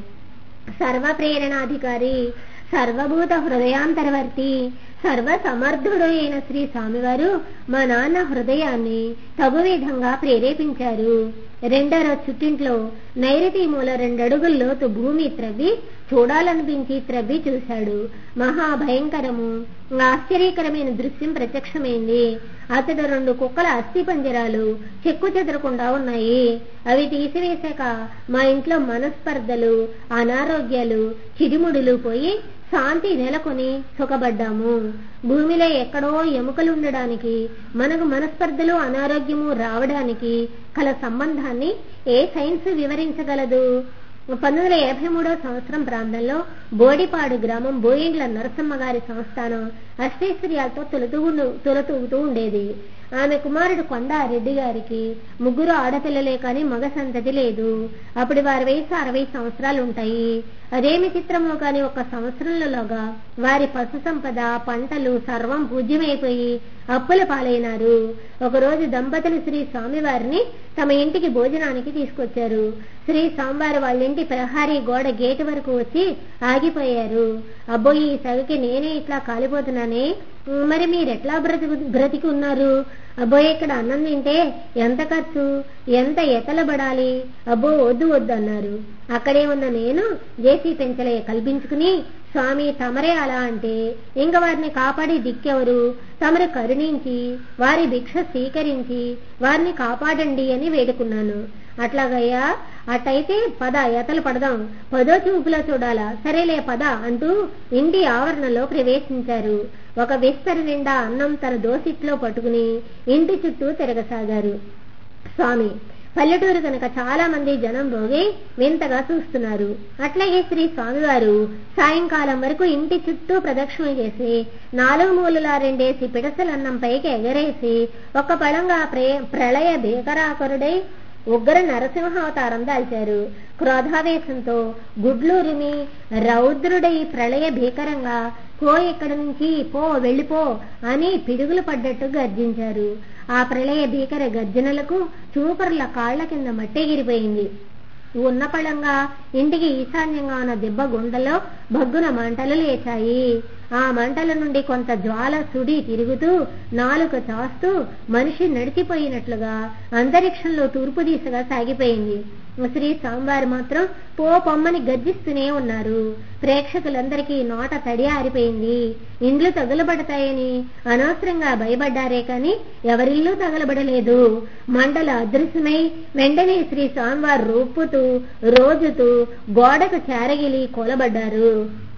Speaker 1: సర్వప్రేరణాధికారి సర్వభూత హృదయాంతరవర్తి సర్వ సమర్థుడు అయిన శ్రీ స్వామివారు మా నాన్న హృదయాన్ని తగు విధంగా ప్రేరేపించారు రెండో రోజు చుట్టింట్లో నైరుతి మూల రెండడుగుల లోతు భూమి త్రవ్వి చూడాలనిపించి త్రవ్వి చూశాడు మహాభయంకరము ఆశ్చర్యకరమైన దృశ్యం ప్రత్యక్షమైంది అతడు రెండు కుక్కల అస్థి పంజరాలు చెక్కు చెదరకుండా ఉన్నాయి అవి తీసివేశాక మా ఇంట్లో మనస్పర్ధలు అనారోగ్యాలు చిడిముడులు పోయి శాంతి నెలకొని సుఖపడ్డాము భూమిలో ఎక్కడో ఎముకలు ఉండడానికి మనకు మనస్పర్ధలు అనారోగ్యము రావడానికి కల సంబంధాన్ని ఏ సైన్స్ వివరించగలదు పంతొమ్మిది వందల యాభై మూడో సంవత్సరం ప్రాంతంలో బోడిపాడు గ్రామం బోయింగ్ల నరసమ్మ గారి సంస్థానం అష్టైశ్వర్యాలతో తొలుతూ తొలతూగుతూ ఉండేది ఆమె కుమారుడు కొండారెడ్డి గారికి ముగ్గురు ఆడపిల్లలే కానీ మగ సంతతి లేదు అప్పుడు వారి వయసు అరవై సంవత్సరాలు ఉంటాయి అదేమి చిత్రమో కాని ఒక సంవత్సరంలోగా వారి పశు సంపద పంటలు సర్వం పూజ్యమైపోయి అప్పుల పాలైనారు ఒకరోజు దంపతులు శ్రీ స్వామివారిని తమ ఇంటికి భోజనానికి తీసుకొచ్చారు శ్రీ స్వామివారు వాళ్ళ ఇంటి ప్రహారీ గోడ గేటు వరకు వచ్చి ఆగిపోయారు అబ్బో ఈ సగకి నేనే ఇట్లా కాలిపోతున్నానే మరి మీరెట్లా బ్రతికి బ్రతికి ఉన్నారు అబ్బో ఇక్కడ అన్నం తింటే ఎంత ఖర్చు ఎంత ఎతలబడాలి అబ్బో వద్దు వద్దు అన్నారు అక్కడే ఉన్న నేను జేసీ పెంచలే కల్పించుకుని స్వామి తమరే అలా అంటే ఇంక వారిని కాపాడి దిక్కెవరు తమరు కరుణించి వారి భిక్ష స్వీకరించి వారిని కాపాడండి అని వేడుకున్నాను అట్లాగయ్యా అట్టయితే పద ఎతలు పడదాం పదో చూపులో చూడాలా సరేలే పద అంటూ ఇంటి ఆవరణలో ప్రవేశించారు ఒక విస్తరి నిండా అన్నం తన దోసిట్లో పట్టుకుని ఇంటి చుట్టూ తిరగసాగారు స్వామి పల్లెటూరు కనుక చాలా మంది జనం పోగి వింతగా చూస్తున్నారు అట్లాగే శ్రీ స్వామివారు సాయంకాలం వరకు ఇంటి చుట్టూ ప్రదక్షిణ చేసి నాలుగు మూలలా రెండేసి పిడసలన్నం పైకి ఎగరేసి ఒక పళంగా ప్రళయ భీకరాకరుడై ఉగ్ర నరసింహావతారం దాల్చారు క్రోధావేశంతో గుడ్లూరిమి రౌద్రుడై ప్రళయ భీకరంగా పో ఇక్కడి నుంచి పో వెళ్ళిపో అని పిడుగులు పడ్డట్టు గర్జించారు ఆ ప్రళయ భీకర గర్జనలకు చూపరుల కాళ్ల కింద మట్టెగిరిపోయింది ఉన్న పళంగా ఇంటికి ఈశాన్యంగా ఉన్న దిబ్బ గుండలో భగ్గున మంటలు లేచాయి ఆ మంటల నుండి కొంత జ్వాల సుడి తిరుగుతూ నాలుక చాస్తూ మనిషి నడిచిపోయినట్లుగా అంతరిక్షంలో తూర్పు దిశగా సాగిపోయింది శ్రీ సాంబార్ మాత్రం పో పొమ్మని గర్జిస్తూనే ఉన్నారు ప్రేక్షకులందరికీ నోట తడి ఆరిపోయింది ఇండ్లు తగులబడతాయని అనవసరంగా భయపడ్డారే కాని ఎవరిల్లు తగలబడలేదు మంటలు అదృశ్యమై వెంటనే శ్రీ స్వామివారు రూపుతూ రోజుతూ గోడకు చేరగిలి కూలబడ్డారు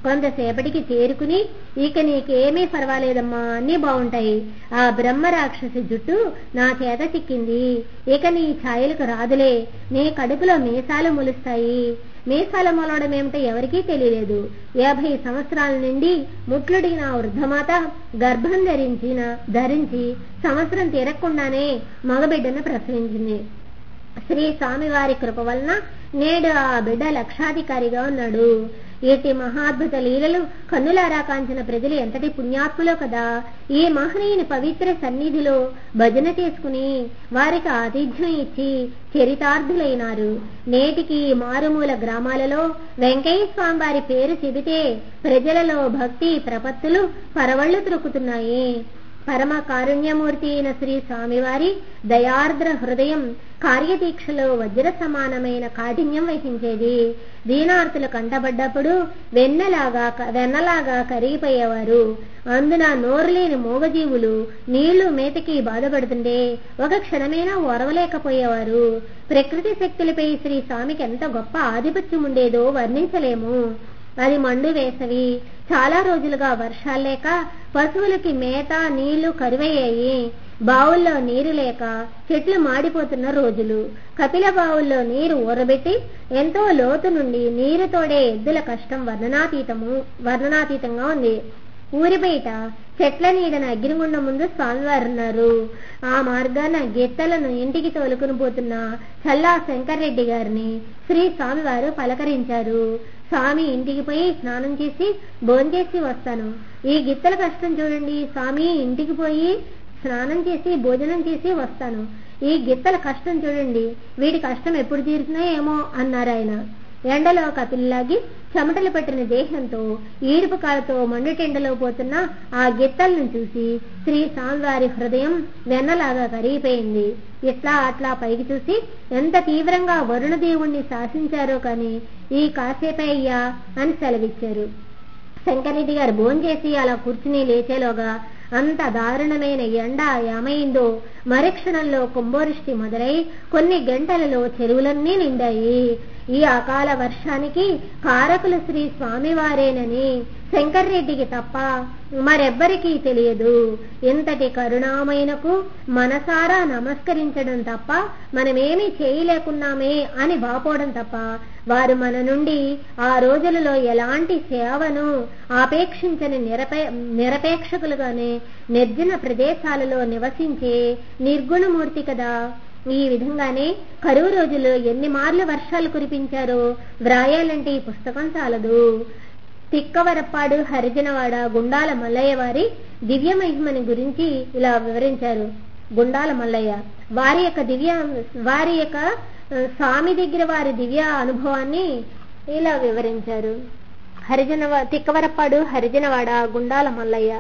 Speaker 1: కొంతసేపటికి తేరుకుని ఇక నీకేమీ పర్వాలేదమ్మా అన్నీ బాగుంటాయి ఆ బ్రహ్మ రాక్షసి జుట్టు నా చేత చిక్కింది ఇక నీ ఛాయలకు రాదులే నీ కడుపులో మీసాలు మొలుస్తాయి మీసాల మొలవడం ఏమిటో ఎవరికీ తెలియలేదు యాభై సంవత్సరాల నుండి ముట్లుడిన ఆ వృద్ధమాత గర్భం ధరించిన ధరించి సంవత్సరం తీరకుండానే మగబిడ్డను ప్రసవించింది శ్రీ స్వామివారి కృప వలన నేడు ఆ బిడ్డ లక్షాధికారిగా ఉన్నాడు ఇటు మహాద్భుత లీలలు కన్నులారా కాంచిన ప్రజలు ఎంతటి పుణ్యాత్ములో కదా ఈ మహనీయుని పవిత్ర సన్నిధిలో భజన చేసుకుని వారికి ఆతిథ్యం ఇచ్చి చరితార్థులైనారు నేటికి ఈ మారుమూల గ్రామాలలో వెంకయ్య స్వామి వారి పేరు చెబితే ప్రజలలో భక్తి ప్రపత్తులు పరవళ్లు త్రొక్కుతున్నాయి పరమ కారుణ్యమూర్తి అయిన శ్రీ స్వామివారి దయార్ద్ర హృదయం కార్యదీక్షలో వజ్ర సమానమైన కాఠిన్యం వహించేది దీనార్తులు కంటబడ్డప్పుడు వెన్నలాగా వెన్నలాగా కరిగిపోయేవారు అందున నోరులేని మూగజీవులు నీళ్లు మేతకి బాధపడుతుంటే ఒక క్షణమైనా ఓరవలేకపోయేవారు ప్రకృతి శక్తులపై శ్రీ స్వామికి ఎంత గొప్ప ఆధిపత్యం ఉండేదో వర్ణించలేము అది మండు వేసవి చాలా రోజులుగా వర్షాలు లేక పశువులకి మేత నీళ్లు కరువయ్యాయి బావుల్లో నీరు లేక చెట్లు మాడిపోతున్న రోజులు కపిల బావుల్లో నీరు ఊరబెట్టి ఎంతో లోతు నుండి నీరు తోడే ఎద్దుల కష్టం వర్ణనాతీతము వర్ణనాతీతంగా ఉంది ఊరి బయట చెట్ల నీడన అగ్నిగుండం ముందు స్వామివారు ఉన్నారు ఆ మార్గాన గిత్తలను ఇంటికి తోలుకుని పోతున్న చల్లా శంకర్రెడ్డి గారిని శ్రీ స్వామివారు పలకరించారు స్వామి ఇంటికి పోయి స్నానం చేసి భోంచేసి వస్తాను ఈ గిత్తల కష్టం చూడండి స్వామి ఇంటికి పోయి స్నానం చేసి భోజనం చేసి వస్తాను ఈ గిత్తల కష్టం చూడండి వీడి కష్టం ఎప్పుడు తీరుతుందో ఏమో అన్నారు ఆయన ఎండలో ఒక పిల్లాగి చెమటలు పట్టిన దేహంతో ఈడుపు కాలతో మండుటెండలో పోతున్న ఆ గిత్తలను చూసి శ్రీ స్వామివారి హృదయం వెన్నలాగా కరిగిపోయింది ఇట్లా అట్లా పైకి చూసి ఎంత తీవ్రంగా వరుణదేవుణ్ణి శాసించారో కాని ఈ కాసేపే అయ్యా అని సెలవిచ్చారు శంకరెడ్డి గారు భోంచేసి అలా కూర్చుని లేచేలోగా అంత దారుణమైన ఎండ ఏమైందో మరుక్షణంలో కుంభవృష్టి మొదలై కొన్ని గంటలలో చెరువులన్నీ నిండాయి ఈ అకాల వర్షానికి కారకులు శ్రీ స్వామివారేనని శంకర్రెడ్డికి తప్ప మరెవ్వరికీ తెలియదు ఇంతటి కరుణామయనకు మనసారా నమస్కరించడం తప్ప మనమేమీ చేయలేకున్నామే అని వాపోవడం తప్ప వారు మన నుండి ఆ రోజులలో ఎలాంటి సేవను ఆపేక్షించని నిరపే నిరపేక్షకులుగానే నిర్జన ప్రదేశాలలో నివసించే నిర్గుణమూర్తి కదా ఈ విధంగానే కరువు రోజుల్లో ఎన్ని మార్లు వర్షాలు కురిపించారో వ్రాయాలంటే ఈ పుస్తకం చాలదు తిక్కవరప్పాడు హరిజనవాడ గుండాల మల్లయ్య వారి దివ్య మహిమని గురించి ఇలా వివరించారు గుండాల మల్లయ్య వారి యొక్క దివ్య వారి యొక్క స్వామి దగ్గర వారి దివ్య అనుభవాన్ని ఇలా వివరించారు హరిజనవ తిక్కవరప్పాడు హరిజనవాడ గుండాల మల్లయ్య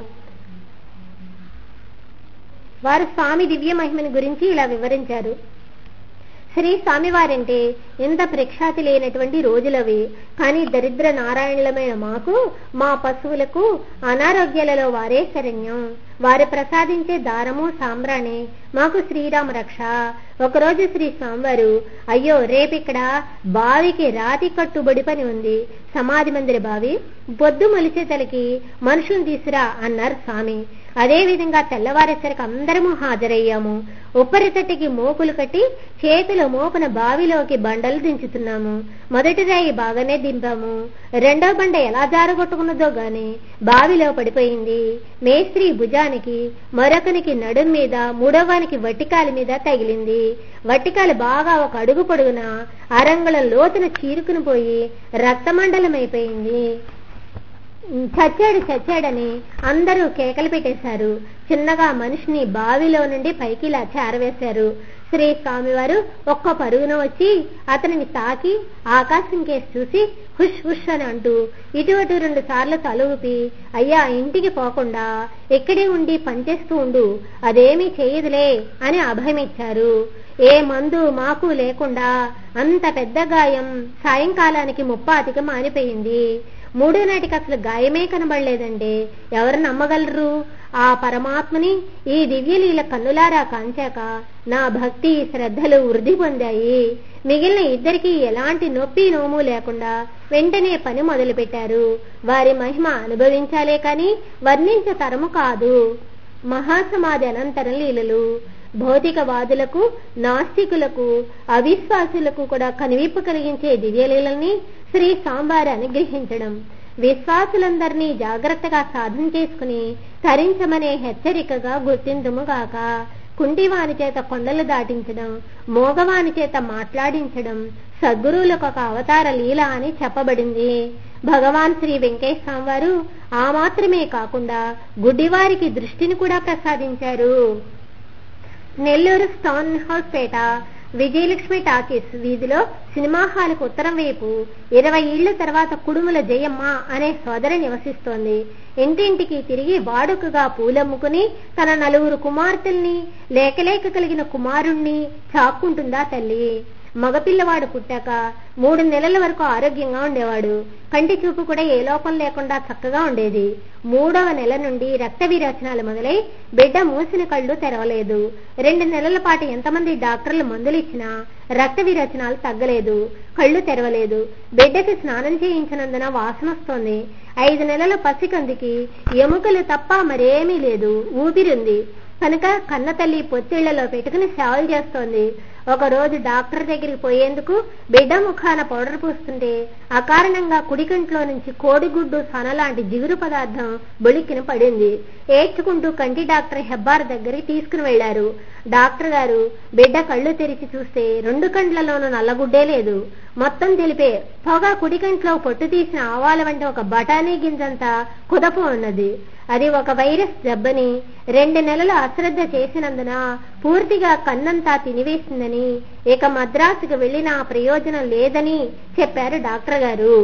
Speaker 1: వారు స్వామి దివ్య మహిమని గురించి ఇలా వివరించారు శ్రీ స్వామివారంటే ఎంత ప్రఖ్యాతి లేనటువంటి రోజులవి కానీ దరిద్ర నారాయణులమైన మాకు మా పశువులకు అనారోగ్యాలలో వారే శరణ్యం వారు ప్రసాదించే దారము సాంబ్రాణి మాకు శ్రీరామ రక్ష ఒకరోజు శ్రీ స్వామివారు అయ్యో రేపిక్కడ బావికి రాతి కట్టుబడి పని ఉంది సమాధి మందిర బావి బొద్దు మొలిచే తలకి మనుషులు తీసురా అన్నారు స్వామి అదే విధంగా తెల్లవారేసరికి అందరము హాజరయ్యాము ఉప్పరితట్టికి మోకులు కట్టి చేతుల మోపున బావిలోకి బండలు దించుతున్నాము మొదటి రాయి బాగానే దింపాము రెండో బండ ఎలా జారగొట్టుకున్నదో గాని బావిలో పడిపోయింది మేస్త్రి భుజానికి మరొకనికి నడుం మీద మూడవానికి వట్టికాలి మీద తగిలింది వట్టికాలు బాగా ఒక అడుగు పొడుగున అరంగుళం లోతున చీరుకుని పోయి రక్తమండలమైపోయింది చచ్చాడు చచ్చాడని అందరూ కేకలు పెట్టేశారు చిన్నగా మనిషిని బావిలో నుండి పైకి ఇలా చేరవేశారు శ్రీ స్వామివారు ఒక్క పరుగున వచ్చి అతనిని తాకి ఆకాశం కేసి చూసి హుష్ హుష్ అని అంటూ ఇటు అటు రెండు సార్లు తలూపి అయ్యా ఇంటికి పోకుండా ఇక్కడే ఉండి పనిచేస్తూ ఉండు అదేమీ చేయదులే అని అభయమిచ్చారు ఏ మందు మాకు లేకుండా అంత పెద్ద గాయం సాయంకాలానికి ముప్పాతికి మానిపోయింది మూడో నాటికి అసలు గాయమే కనబడలేదండి ఎవరు నమ్మగలరు ఆ పరమాత్మని ఈ దివ్యలీల కన్నులారా కాంచాక నా భక్తి శ్రద్ధలు వృద్ధి పొందాయి మిగిలిన ఇద్దరికి ఎలాంటి నొప్పి నోము లేకుండా వెంటనే పని మొదలుపెట్టారు వారి మహిమ అనుభవించాలే కాని వర్ణించ తరము కాదు మహాసమాధి అనంతరం లీలలు భౌతికవాదులకు నాస్తికులకు అవిశ్వాసులకు కూడా కనువిప్పు కలిగించే దివ్యలీలని శ్రీ సాంబారి అనుగ్రహించడం విశ్వాసులందరినీ జాగ్రత్తగా సాధన చేసుకుని తరించమనే హెచ్చరికగా గుర్తిందుముగాక కుంటివాని చేత కొండలు దాటించడం మోగవాని చేత మాట్లాడించడం సద్గురువులకు ఒక అవతార లీల అని చెప్పబడింది భగవాన్ శ్రీ వెంకటేశ్వర వారు ఆ మాత్రమే కాకుండా గుడ్డివారికి దృష్టిని కూడా ప్రసాదించారు Nellore stone house Peta Vijayalakshmi talkies వీధిలో సినిమా హాల్కు ఉత్తరం వైపు ఇరవై ఇళ్ల తర్వాత కుడుముల జయమ్మ అనే సోదరి నివసిస్తోంది ఇంటింటికి తిరిగి వాడుకగా పూలమ్ముకుని తన నలుగురు కుమార్తెల్ని లేకలేక కలిగిన కుమారుణ్ణి చాక్కుంటుందా తల్లి మగపిల్లవాడు పుట్టాక మూడు నెలల వరకు ఆరోగ్యంగా ఉండేవాడు కంటి చూపు కూడా ఏ లోపం లేకుండా చక్కగా ఉండేది మూడవ నెల నుండి రక్త విరోచనాలు మొదలై బిడ్డ మూసిన కళ్ళు తెరవలేదు రెండు నెలల పాటు ఎంతమంది డాక్టర్లు మందులు ఇచ్చినా రక్త విరోచనాలు తగ్గలేదు కళ్ళు తెరవలేదు బిడ్డకి స్నానం చేయించినందున వాసన వస్తోంది ఐదు నెలల పసికందికి ఎముకలు తప్ప మరేమీ లేదు ఊపిరింది కనుక కన్న తల్లి పొత్తిళ్లలో పెట్టుకుని సేవలు చేస్తోంది ఒక రోజు డాక్టర్ దగ్గరికి పోయేందుకు బిడ్డ ముఖాన పౌడర్ పూస్తుంటే అకారణంగా కుడికంట్లో నుంచి కోడిగుడ్డు సన లాంటి జిగురు పదార్థం బొలికిన పడింది ఏడ్చుకుంటూ కంటి డాక్టర్ హెబ్బార్ దగ్గరికి తీసుకుని వెళ్లారు డాక్టర్ గారు బిడ్డ కళ్ళు తెరిచి చూస్తే రెండు కండ్లలోనూ నల్లగుడ్డే లేదు మొత్తం తెలిపే పొగ కుడికంట్లో పొట్టు తీసిన ఆవాల వంటి ఒక బఠానీ గింజంతా కుదపు ఉన్నది అది ఒక వైరస్ జబ్బని రెండు నెలలు అశ్రద్ధ చేసినందున పూర్తిగా కన్నంతా తినివేసిందని ఇక మద్రాసుకు వెళ్ళినా ప్రయోజనం లేదని చెప్పారు డాక్టర్ గారు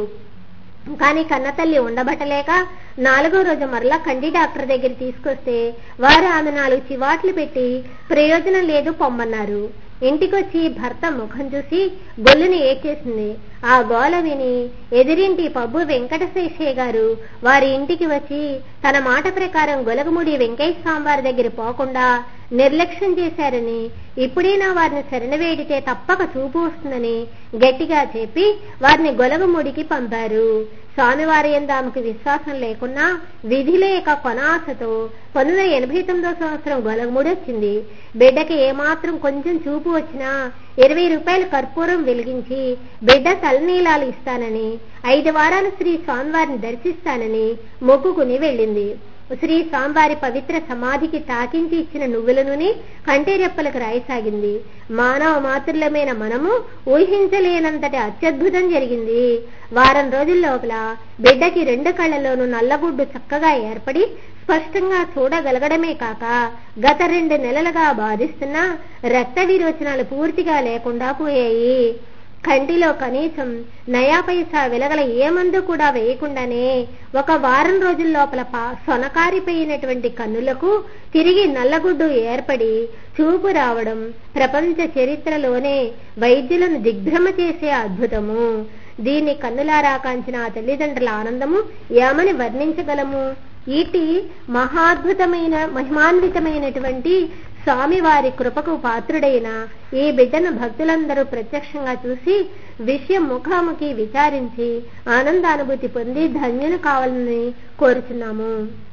Speaker 1: కానీ కన్నతల్లి ఉండబట్టలేక నాలుగో రోజు మరలా కండి డాక్టర్ దగ్గర తీసుకొస్తే వారు ఆమె నాలుగు చివాట్లు పెట్టి ప్రయోజనం లేదు పొమ్మన్నారు ఇంటికొచ్చి భర్త ముఖం చూసి గొల్లుని ఏడ్చేసింది ఆ గోల విని ఎదిరింటి పబ్బు వెంకటశేషయ్య గారు వారి ఇంటికి వచ్చి తన మాట ప్రకారం గొలగముడి వెంకయ్య స్వామివారి దగ్గర పోకుండా నిర్లక్ష్యం చేశారని ఇప్పుడైనా వారిని శరణవేడితే తప్పక చూపు వస్తుందని గట్టిగా చెప్పి వారిని గొలగముడికి పంపారు స్వామివారి ఎందు ఆమెకు విశ్వాసం లేకున్నా విధి లేక కొనాసతో పంతొమ్మిది వందల ఎనభై తొమ్మిదో సంవత్సరం గొలగముడి వచ్చింది బిడ్డకి ఏమాత్రం కొంచెం చూపు వచ్చినా ఇరవై రూపాయల కర్పూరం వెలిగించి బిడ్డ తలనీలాలు ఇస్తానని ఐదు వారాలు శ్రీ స్వామివారిని దర్శిస్తానని మొక్కుకుని వెళ్ళింది శ్రీ స్వామివారి పవిత్ర సమాధికి తాకించి ఇచ్చిన నువ్వుల నూనె కంటిరెప్పలకు రాయసాగింది మానవ మాతృలమైన మనము ఊహించలేనంతటి అత్యద్భుతం జరిగింది వారం రోజుల లోపల బిడ్డకి రెండు కళ్ళలోనూ నల్లగుడ్డు చక్కగా ఏర్పడి స్పష్టంగా చూడగలగడమే కాక గత రెండు నెలలుగా బాధిస్తున్న రక్త విరోచనాలు పూర్తిగా లేకుండా పోయాయి కంటిలో కనీసం నయా పైసా వెలగల ఏ మందు కూడా వేయకుండానే ఒక వారం రోజుల లోపల సొనకారిపోయినటువంటి కన్నులకు తిరిగి నల్లగుడ్డు ఏర్పడి చూపు రావడం ప్రపంచ చరిత్రలోనే వైద్యులను దిగ్భ్రమ చేసే అద్భుతము దీన్ని కన్నులారా కాంచిన ఆ తల్లిదండ్రుల ఆనందము ఏమని వర్ణించగలము ఈటి మహాద్భుతమైన మహిమాన్వితమైనటువంటి స్వామివారి కృపకు పాత్రుడైన ఈ బిడ్డను భక్తులందరూ ప్రత్యక్షంగా చూసి విషయం ముఖాముఖి విచారించి ఆనందానుభూతి పొంది ధన్యులు కావాలని కోరుచున్నాము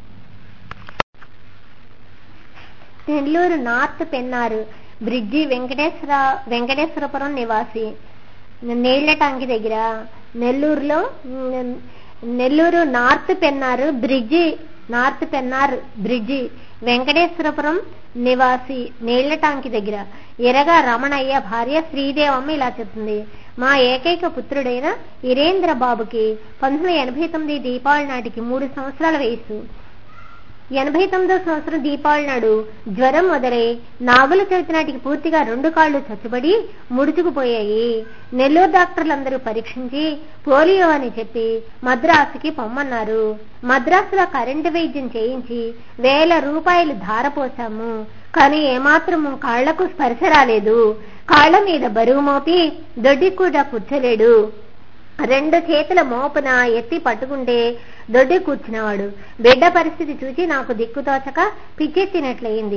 Speaker 1: నెల్లూరు నార్త్ పెన్నారు బ్రిడ్జి వెంకటేశ్వర వెంకటేశ్వరపురం నివాసి నీళ్ల టాంకి దగ్గర నెల్లూరులో Nellore north Pennar bridge north Pennar bridge Venkateswarapuram నివాసి నీళ్ల టాంకి దగ్గర ఎరగా రమణయ్య భార్య శ్రీదేవమ్మ ఇలా చెప్తుంది మా ఏకైక పుత్రుడైన ఇరేంద్ర బాబుకి పంతొమ్మిది ఎనభై తొమ్మిది దీపావళి నాటికి మూడు సంవత్సరాల వయసు ఎనభై తొమ్మిదో సంవత్సరం దీపావళి నాడు జ్వరం మొదలై నాగుల చవితి నాటికి పూర్తిగా రెండు కాళ్లు చచ్చుబడి ముడుచుకుపోయాయి నెల్లూరు డాక్టర్లందరూ పరీక్షించి పోలియో అని చెప్పి మద్రాసుకి పొమ్మన్నారు మద్రాసులో కరెంటు వైద్యం చేయించి వేల రూపాయలు ధారపోసాము కానీ ఏమాత్రము కాళ్లకు స్పర్శ రాలేదు కాళ్ల మీద బరువు మోపి దొడ్డి కూడా కూర్చోలేడు రెండు చేతుల మోపున ఎత్తి పట్టుకుంటే దొడ్డి కూర్చున్నవాడు బిడ్డ పరిస్థితి చూసి నాకు దిక్కుతోచక పిచ్చెత్తినట్లయింది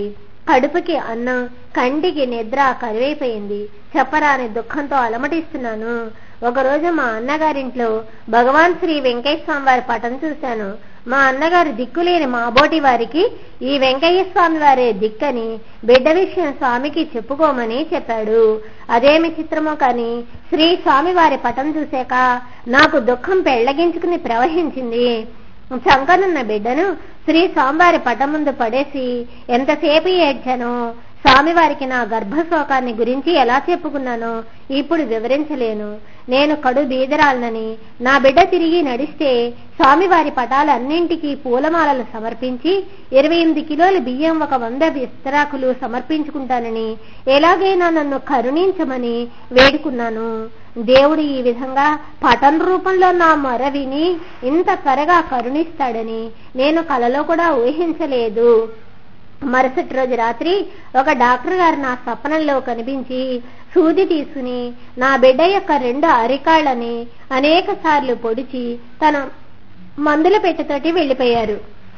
Speaker 1: కడుపుకి అన్నం కంటికి నిద్ర కరువైపోయింది చెప్పరాని దుఃఖంతో అలమటిస్తున్నాను ఒకరోజు మా అన్నగారింట్లో భగవాన్ శ్రీ వెంకయ్య స్వామి వారి పటం చూశాను మా అన్నగారు దిక్కులేని మాబోటి వారికి ఈ వెంకయ్య స్వామి వారే దిక్కని బిడ్డ విషయం స్వామికి చెప్పుకోమని చెప్పాడు అదేమి చిత్రమో కాని శ్రీ స్వామి వారి పటం చూశాక నాకు దుఃఖం పెళ్లగించుకుని ప్రవహించింది చంకనున్న బిడ్డను శ్రీ స్వామివారి పటం ముందు పడేసి ఎంతసేపు ఏడ్చానో స్వామివారికి నా గర్భశోకాన్ని గురించి ఎలా చెప్పుకున్నానో ఇప్పుడు వివరించలేను నేను కడు బీదరాలనని నా బిడ్డ తిరిగి నడిస్తే స్వామివారి పటాలన్నింటికీ పూలమాలలు సమర్పించి ఇరవై ఎనిమిది కిలోల బియ్యం ఒక వంద విస్తరాకులు సమర్పించుకుంటానని ఎలాగైనా నన్ను కరుణించమని వేడుకున్నాను దేవుడు ఈ విధంగా పటం రూపంలో నా మొర విని ఇంత త్వరగా కరుణిస్తాడని నేను కలలో కూడా ఊహించలేదు మరుసటి రోజు రాత్రి ఒక డాక్టర్ గారు నా స్వప్నంలో కనిపించి సూది తీసుకుని నా బిడ్డ యొక్క రెండు అరికాళ్ళని అనేక సార్లు పొడిచి తన మందుల పెట్టెతోటి వెళ్ళిపోయారు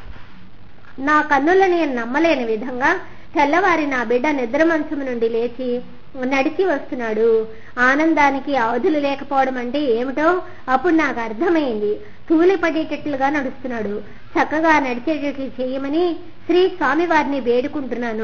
Speaker 1: నా కన్నుల నేను నమ్మలేని విధంగా తెల్లవారి నా బిడ్డ నిద్ర మంచం నుండి లేచి నడిచి వస్తున్నాడు ఆనందానికి అవధులు లేకపోవడం అంటే ఏమిటో అప్పుడు నాకు అర్థమైంది తూలిపడేటట్లుగా నడుస్తున్నాడు చక్కగా నడిచేటట్లు చేయమని శ్రీ స్వామివారిని వేడుకుంటున్నాను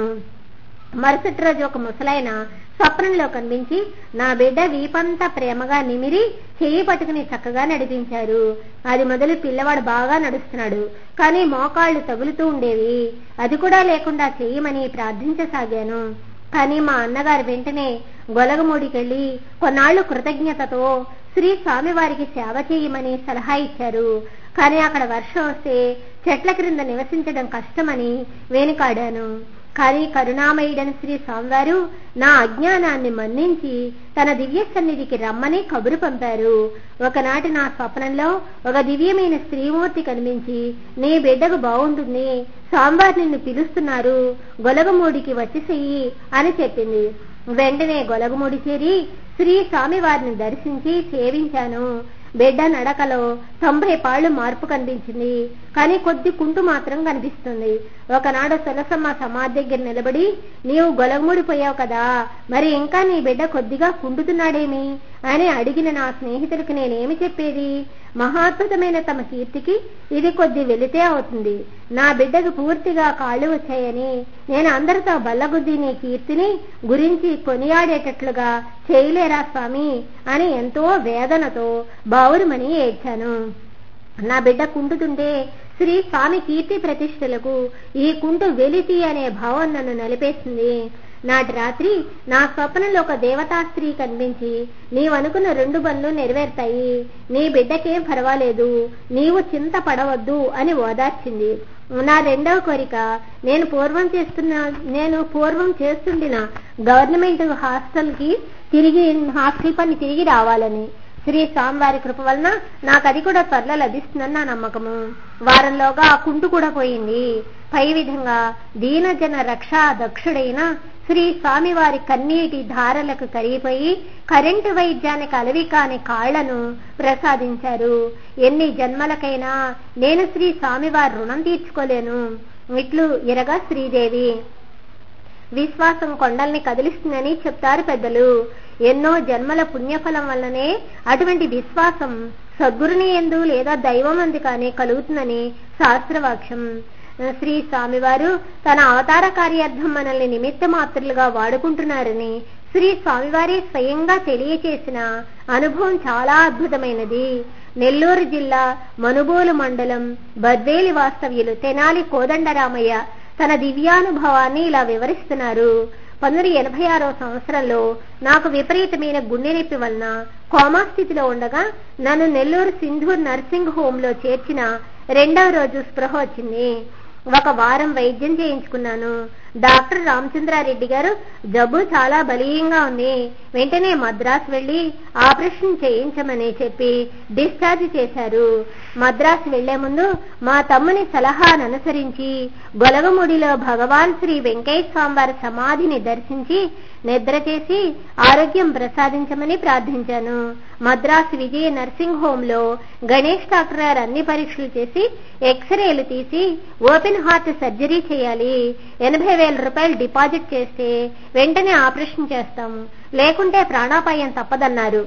Speaker 1: మరుసటి రోజు ఒక ముసలాయన స్వప్నంలో కనిపించి నా బిడ్డ వీపంతా ప్రేమగా నిమిరి చెయ్యి పట్టుకుని చక్కగా నడిపించారు అది మొదలు పిల్లవాడు బాగా నడుస్తున్నాడు కానీ మోకాళ్ళు తగులుతూ ఉండేవి అది కూడా లేకుండా చెయ్యమని ప్రార్థించసాగాను కానీ మా అన్నగారు వెంటనే గొలగమూడికెళ్ళి కొన్నాళ్లు కృతజ్ఞతతో శ్రీ స్వామివారికి సేవ చేయమని సలహా ఇచ్చారు కానీ అక్కడ వర్షం వస్తే చెట్ల క్రింద నివసించడం కష్టమని వేనుకాడాను కానీ కరుణామయుడని శ్రీ స్వామివారు నా అజ్ఞానాన్ని మన్నించి తన దివ్య సన్నిధికి రమ్మని కబురు పంపారు ఒకనాటి నా స్వప్నంలో ఒక దివ్యమైన స్త్రీమూర్తి కనిపించి నీ బిడ్డకు బాగుంటుంది స్వామివారు నిన్ను పిలుస్తున్నారు గొలగమూడికి వచ్చేసేయి అని చెప్పింది వెంటనే గొలగమూడి చేరి శ్రీ స్వామివారిని దర్శించి సేవించాను బిడ్డ నడకలో తొంభై పాళ్లు మార్పు కనిపించింది కానీ కొద్ది కుంటు మాత్రం కనిపిస్తుంది ఒకనాడు సులసమ్మ సమాధి దగ్గర నిలబడి నీవు గొలగముడిపోయావు కదా మరి ఇంకా నీ బిడ్డ కొద్దిగా కుంటుతున్నాడేమి అని అడిగిన నా స్నేహితుడికి నేనేమి చెప్పేది మహాద్భుతమైన తమ కీర్తికి ఇది కొద్ది వెళితే అవుతుంది నా బిడ్డకు పూర్తిగా కాళ్ళు వచ్చాయని నేను అందరితో బల్లగుద్ది నీ కీర్తిని గురించి కొనియాడేటట్లుగా చేయలేరా స్వామి అని ఎంతో వేదనతో బావురుమని ఏడ్చాను నా బిడ్డ కుంటుతుంటే శ్రీ స్వామి కీర్తి ప్రతిష్టలకు ఈ కుంటు వెలితి అనే భావం నన్ను నలిపేసింది నాటి రాత్రి నా స్వప్నంలో ఒక దేవతా స్త్రీ కనిపించి నీవనుకున్న రెండు పనులు నెరవేరుతాయి నీ బిడ్డకేం పర్వాలేదు నీవు చింత పడవద్దు అని ఓదార్చింది నా రెండవ కోరిక నేను పూర్వం చేస్తున్న నేను పూర్వం చేస్తుండిన గవర్నమెంట్ హాస్టల్ కి తిరిగి హాస్టల్ పని తిరిగి రావాలని శ్రీ స్వామివారి కృప వలన నాకు అది కూడా త్వరలో లభిస్తుందని నా నమ్మకము వారంలోగా ఆ కుంటు కూడా పోయింది పై విధంగా దీనజన రక్షా దక్షుడైన శ్రీ స్వామివారి కన్నీటి ధారలకు కరిగిపోయి కరెంటు వైద్యానికి అలవి కాని కాళ్లను ప్రసాదించారు ఎన్ని జన్మలకైనా నేను శ్రీ స్వామివారి రుణం తీర్చుకోలేను ఇట్లు ఇరగా శ్రీదేవి విశ్వాసం కొండల్ని కదిలిస్తుందని చెప్తారు పెద్దలు ఎన్నో జన్మల పుణ్యఫలం వల్లనే అటువంటి విశ్వాసం సద్గురుని ఎందు లేదా దైవం అందు కానీ కలుగుతుందని శాస్త్రవాక్యం శ్రీ స్వామివారు తన అవతార కార్యార్థం మనల్ని నిమిత్త మాత్రులుగా వాడుకుంటున్నారని శ్రీ స్వామివారి స్వయంగా తెలియచేసిన అనుభవం చాలా అద్భుతమైనది నెల్లూరు జిల్లా మనుబోలు మండలం బద్వేలి వాస్తవ్యులు తెనాలి కోదండరామయ్య తన దివ్యానుభవాన్ని ఇలా వివరిస్తున్నారు పంతొమ్మిది ఎనభై ఆరో సంవత్సరంలో నాకు విపరీతమైన గుండె నొప్పి వలన కోమా స్థితిలో ఉండగా నన్ను నెల్లూరు సింధూర్ నర్సింగ్ హోమ్ లో చేర్చిన రెండవ రోజు స్పృహ వచ్చింది ఒక వారం వైద్యం చేయించుకున్నాను డాక్టర్ రామచంద్రారెడ్డి గారు జబ్బు చాలా బలీయంగా ఉంది వెంటనే మద్రాసు వెళ్లి ఆపరేషన్ చేయించమని చెప్పి డిశ్చార్జ్ చేశారు మద్రాసు వెళ్లే ముందు మా తమ్ముని సలహాను అనుసరించి గొలగముడిలో భగవాన్ శ్రీ వెంకయ్య స్వామివారి సమాధిని దర్శించి నిద్ర చేసి ఆరోగ్యం ప్రసాదించమని ప్రార్థించాను మద్రాసు విజయ నర్సింగ్ హోమ్ లో గణేష్ డాక్టర్ గారు అన్ని పరీక్షలు చేసి ఎక్స్రేలు తీసి ఓపెన్ హార్ట్ సర్జరీ చేయాలి ఎనభై వేల రూపాయలు డిపాజిట్ చేస్తే వెంటనే ఆపరేషన్ చేస్తాము లేకుంటే ప్రాణాపాయం తప్పదన్నారు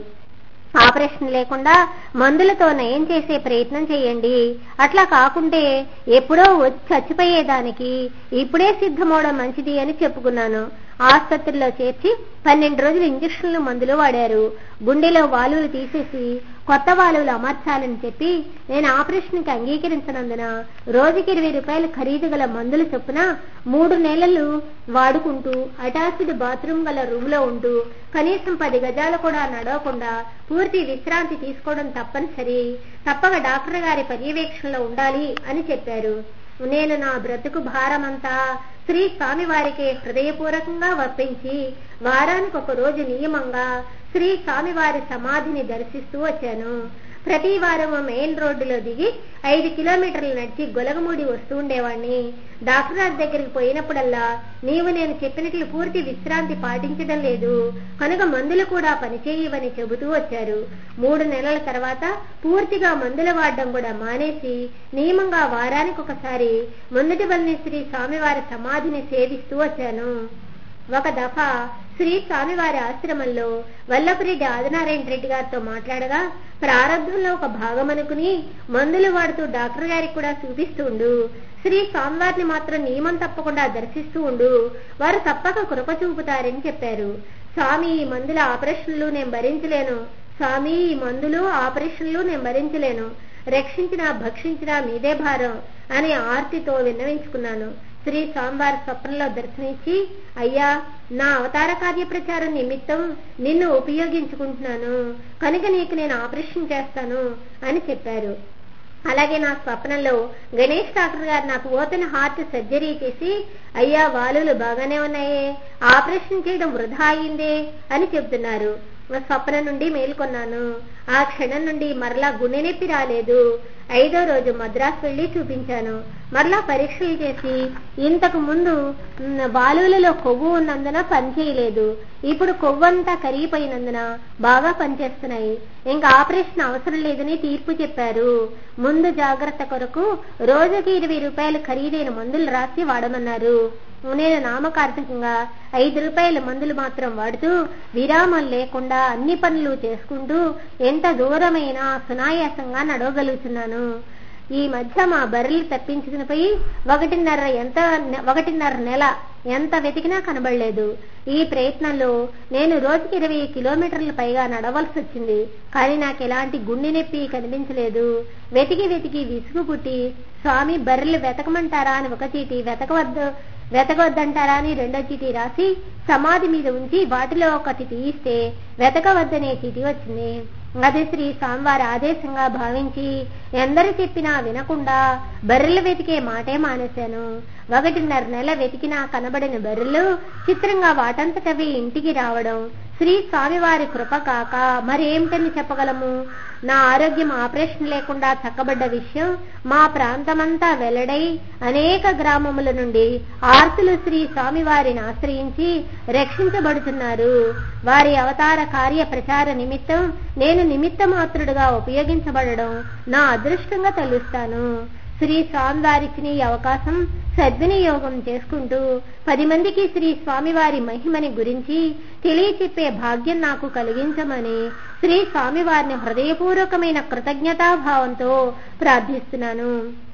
Speaker 1: ఆపరేషన్ లేకుండా మందులతో నయం చేసే ప్రయత్నం చేయండి అట్లా కాకుంటే ఎప్పుడో వచ్చి చచ్చిపోయేదానికి ఇప్పుడే సిద్ధమవడం మంచిది అని చెప్పుకున్నాను ఆసుపత్రిలో చేర్చి పన్నెండు రోజులు ఇంజక్షన్లు మందులు వాడారు గుండెలో వాలువులు తీసేసి కొత్త వాలువులు అమర్చాలని చెప్పి నేను ఆపరేషన్కి అంగీకరించినందున రోజుకి ఇరవై రూపాయలు ఖరీదు గల మందులు చొప్పున మూడు నెలలు వాడుకుంటూ అటాచ్డ్ బాత్రూమ్ గల రూమ్ లో ఉంటూ కనీసం పది గజాలు కూడా నడవకుండా పూర్తి విశ్రాంతి తీసుకోవడం తప్పనిసరి తప్పక డాక్టర్ గారి పర్యవేక్షణలో ఉండాలి అని చెప్పారు నేను నా బ్రతుకు భారమంతా శ్రీ స్వామివారికి హృదయపూర్వకంగా వర్పించి వారానికి ఒక రోజు నియమంగా శ్రీ స్వామివారి సమాధిని దర్శిస్తూ వచ్చాను ప్రతి వారం మెయిన్ రోడ్డులో దిగి ఐదు కిలోమీటర్లు నడిచి గొలగమూడి వస్తూ ఉండేవాణ్ణి డాక్టర్ గారి దగ్గరికి పోయినప్పుడల్లా నీవు నేను చెప్పినట్లు పూర్తి విశ్రాంతి పాటించడం లేదు కనుక మందులు కూడా పనిచేయవని చెబుతూ వచ్చారు మూడు నెలల తర్వాత పూర్తిగా మందులు వాడడం కూడా మానేసి నియమంగా వారానికి ఒకసారి ముందటి వల్లి శ్రీ స్వామివారి సమాధిని సేవిస్తూ వచ్చాను ఒక దఫా శ్రీ స్వామివారి ఆశ్రమంలో వల్లపురెడ్డి ఆదినారాయణ రెడ్డి గారితో మాట్లాడగా ప్రారంభంలో ఒక భాగం అనుకుని మందులు వాడుతూ డాక్టర్ గారికి కూడా చూపిస్తుండు శ్రీ స్వామివారిని మాత్రం నియమం తప్పకుండా దర్శిస్తూ ఉండు వారు తప్పక కృప చూపుతారని చెప్పారు స్వామి ఈ మందుల ఆపరేషన్లు నేను భరించలేను స్వామి ఈ మందులు ఆపరేషన్లు నేను భరించలేను రక్షించిన భక్షించిన మీదే భారం అని ఆర్తితో విన్నవించుకున్నాను శ్రీ స్వామివారి స్వప్నంలో దర్శనించి అయ్యా నా అవతార కార్య ప్రచారం నిమిత్తం నిన్ను ఉపయోగించుకుంటున్నాను కనుక నీకు నేను ఆపరేషన్ చేస్తాను అని చెప్పారు అలాగే నా స్వప్నంలో గణేష్ డాక్టర్ గారు నాకు ఓపెన్ హార్ట్ సర్జరీ చేసి అయ్యా వాలులు బాగానే ఉన్నాయే ఆపరేషన్ చేయడం వృధా అయిందే అని చెబుతున్నారు స్వప్నం నుండి మేల్కొన్నాను ఆ క్షణం నుండి మరలా గుండె నొప్పి రాలేదు ఐదో రోజు మద్రాసు వెళ్లి చూపించాను మరలా పరీక్షలు చేసి ఇంతకు ముందు బాలువులలో కొవ్వు ఉన్నందున పనిచేయలేదు ఇప్పుడు కొవ్వంతా కరిగిపోయినందున బాగా పనిచేస్తున్నాయి ఇంకా ఆపరేషన్ అవసరం లేదని తీర్పు చెప్పారు ముందు జాగ్రత్త కొరకు రోజుకి ఇరవై రూపాయలు ఖరీదైన మందులు రాసి వాడమన్నారు నేను నామకార్థకంగా ఐదు రూపాయల మందులు మాత్రం వాడుతూ విరామం లేకుండా అన్ని పనులు చేసుకుంటూ ఎంత దూరమైనా సునాయాసంగా నడవగలుగుతున్నాను ఈ మధ్య మా బర్రెలు తప్పించుకుని పోయి ఒకటిన్నర ఎంత ఒకటిన్నర నెల ఎంత వెతికినా కనబడలేదు ఈ ప్రయత్నంలో నేను రోజుకి ఇరవై కిలోమీటర్ల పైగా నడవలసి వచ్చింది కానీ నాకు ఎలాంటి గుండె నొప్పి కనిపించలేదు వెతికి వెతికి విసుగు పుట్టి స్వామి బర్రెలు వెతకమంటారా అని ఒక చీటి వెతకవద్దు వెతకవద్దంటారా అని రెండో చీటీ రాసి సమాధి మీద ఉంచి వాటిలో ఒకటి తీయిస్తే వెతకవద్దనే చీటీ వచ్చింది అది శ్రీ స్వామివారి ఆదేశంగా భావించి ఎందరు చెప్పినా వినకుండా బర్రెలు వెతికే మాటే మానేశాను ఒకటిన్నర నెల వెతికినా కనబడిన బర్రెలు చిత్రంగా వాటంతటవి ఇంటికి రావడం శ్రీ స్వామివారి కృప కాక మరేమిటని చెప్పగలము నా ఆరోగ్యం ఆపరేషన్ లేకుండా చక్కబడ్డ విషయం మా ప్రాంతమంతా వెల్లడై అనేక గ్రామముల నుండి ఆర్తులు శ్రీ స్వామివారిని ఆశ్రయించి రక్షించబడుతున్నారు వారి అవతార కార్య ప్రచార నిమిత్తం నేను నిమిత్త మాత్రుడుగా ఉపయోగించబడడం నా అదృష్టంగా తెలుస్తాను శ్రీ స్వామివారికి ఈ అవకాశం సద్వినియోగం చేసుకుంటూ పది మందికి శ్రీ స్వామివారి మహిమని గురించి తెలియచెప్పే భాగ్యం నాకు కలిగించమని శ్రీ స్వామివారిని హృదయపూర్వకమైన కృతజ్ఞతాభావంతో ప్రార్థిస్తున్నాను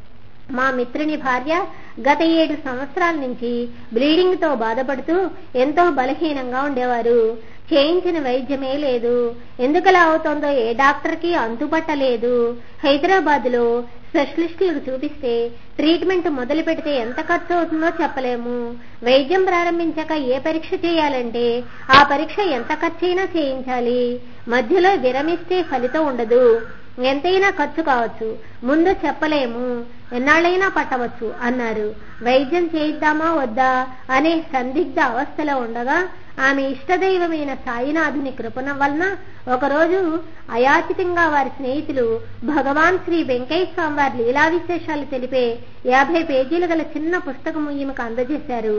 Speaker 1: మా మిత్రుని భార్య గత ఏడు సంవత్సరాల నుంచి బ్లీడింగ్ తో బాధపడుతూ ఎంతో బలహీనంగా ఉండేవారు చేయించిన వైద్యమే లేదు ఎందుకలా అవుతోందో ఏ డాక్టర్కి అంతుపట్టలేదు హైదరాబాద్ లో స్పెషలిస్టులకు చూపిస్తే ట్రీట్మెంట్ మొదలు పెడితే ఎంత ఖర్చు అవుతుందో చెప్పలేము వైద్యం ప్రారంభించాక ఏ పరీక్ష చేయాలంటే ఆ పరీక్ష ఎంత ఖర్చైనా చేయించాలి మధ్యలో విరమిస్తే ఫలితం ఉండదు ఎంతైనా ఖర్చు కావచ్చు ముందు చెప్పలేము ఎన్నాళ్ళైనా పట్టవచ్చు అన్నారు వైద్యం చేయిద్దామా వద్దా అనే సందిగ్ధ అవస్థలో ఉండగా ఆమె ఇష్టదైవమైన సాయినాథుని కృపణ వలన ఒకరోజు అయాచితంగా వారి స్నేహితులు భగవాన్ శ్రీ వెంకయ్య స్వామి వారి లీలా విశేషాలు తెలిపే యాభై పేజీలు గల చిన్న పుస్తకం ఈమెకు అందజేశారు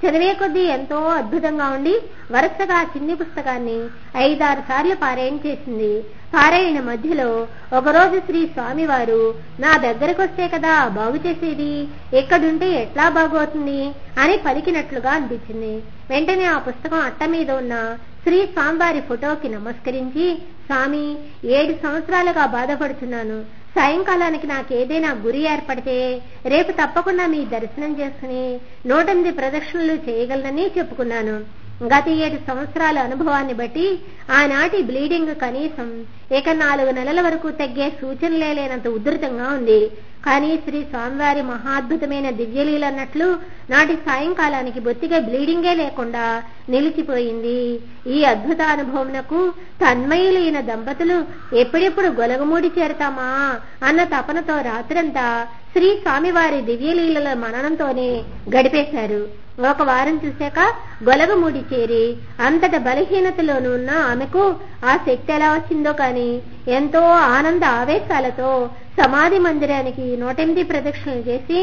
Speaker 1: చదివే కొద్దీ ఎంతో అద్భుతంగా ఉండి వరుసగా చిన్ని పుస్తకాన్ని ఐదారు సార్లు పారాయణ చేసింది పారాయణ మధ్యలో ఒకరోజు శ్రీ స్వామివారు నా దగ్గరకు వస్తే కదా బాగు చేసేది ఎక్కడుంటే ఎట్లా బాగవుతుంది అని పలికినట్లుగా అనిపించింది వెంటనే ఆ పుస్తకం అట్ట మీద ఉన్న శ్రీ స్వామివారి ఫోటోకి నమస్కరించి స్వామి ఏడు సంవత్సరాలుగా బాధపడుతున్నాను సాయంకాలానికి నాకు ఏదైనా గురి ఏర్పడితే రేపు తప్పకుండా మీ దర్శనం చేసుకుని నూటెనిమిది ప్రదక్షిణలు చేయగలనని చెప్పుకున్నాను గత ఏడు సంవత్సరాల అనుభవాన్ని బట్టి ఆనాటి బ్లీడింగ్ కనీసం ఇక నాలుగు నెలల వరకు తగ్గే సూచనలే లేనంత ఉధృతంగా ఉంది కానీ శ్రీ స్వామివారి మహాద్భుతమైన దివ్యలీల అన్నట్లు నాటి సాయంకాలానికి బొత్తిగా బ్లీడింగే లేకుండా నిలిచిపోయింది ఈ అద్భుత అనుభవంకు తన్మయులైన దంపతులు ఎప్పుడెప్పుడు గొలగమూడి చేరతామా అన్న తపనతో రాత్రంతా శ్రీ స్వామివారి దివ్యలీలల మననంతోనే గడిపేశారు ఒక వారం చూశాక గొలగముడి చేరి అంతట బలహీనతలోనూ ఉన్న ఆమెకు ఆ శక్తి ఎలా వచ్చిందో కాని ఎంతో ఆనంద ఆవేశాలతో సమాధి మందిరానికి నూటెనిమిది ప్రదక్షిణలు చేసి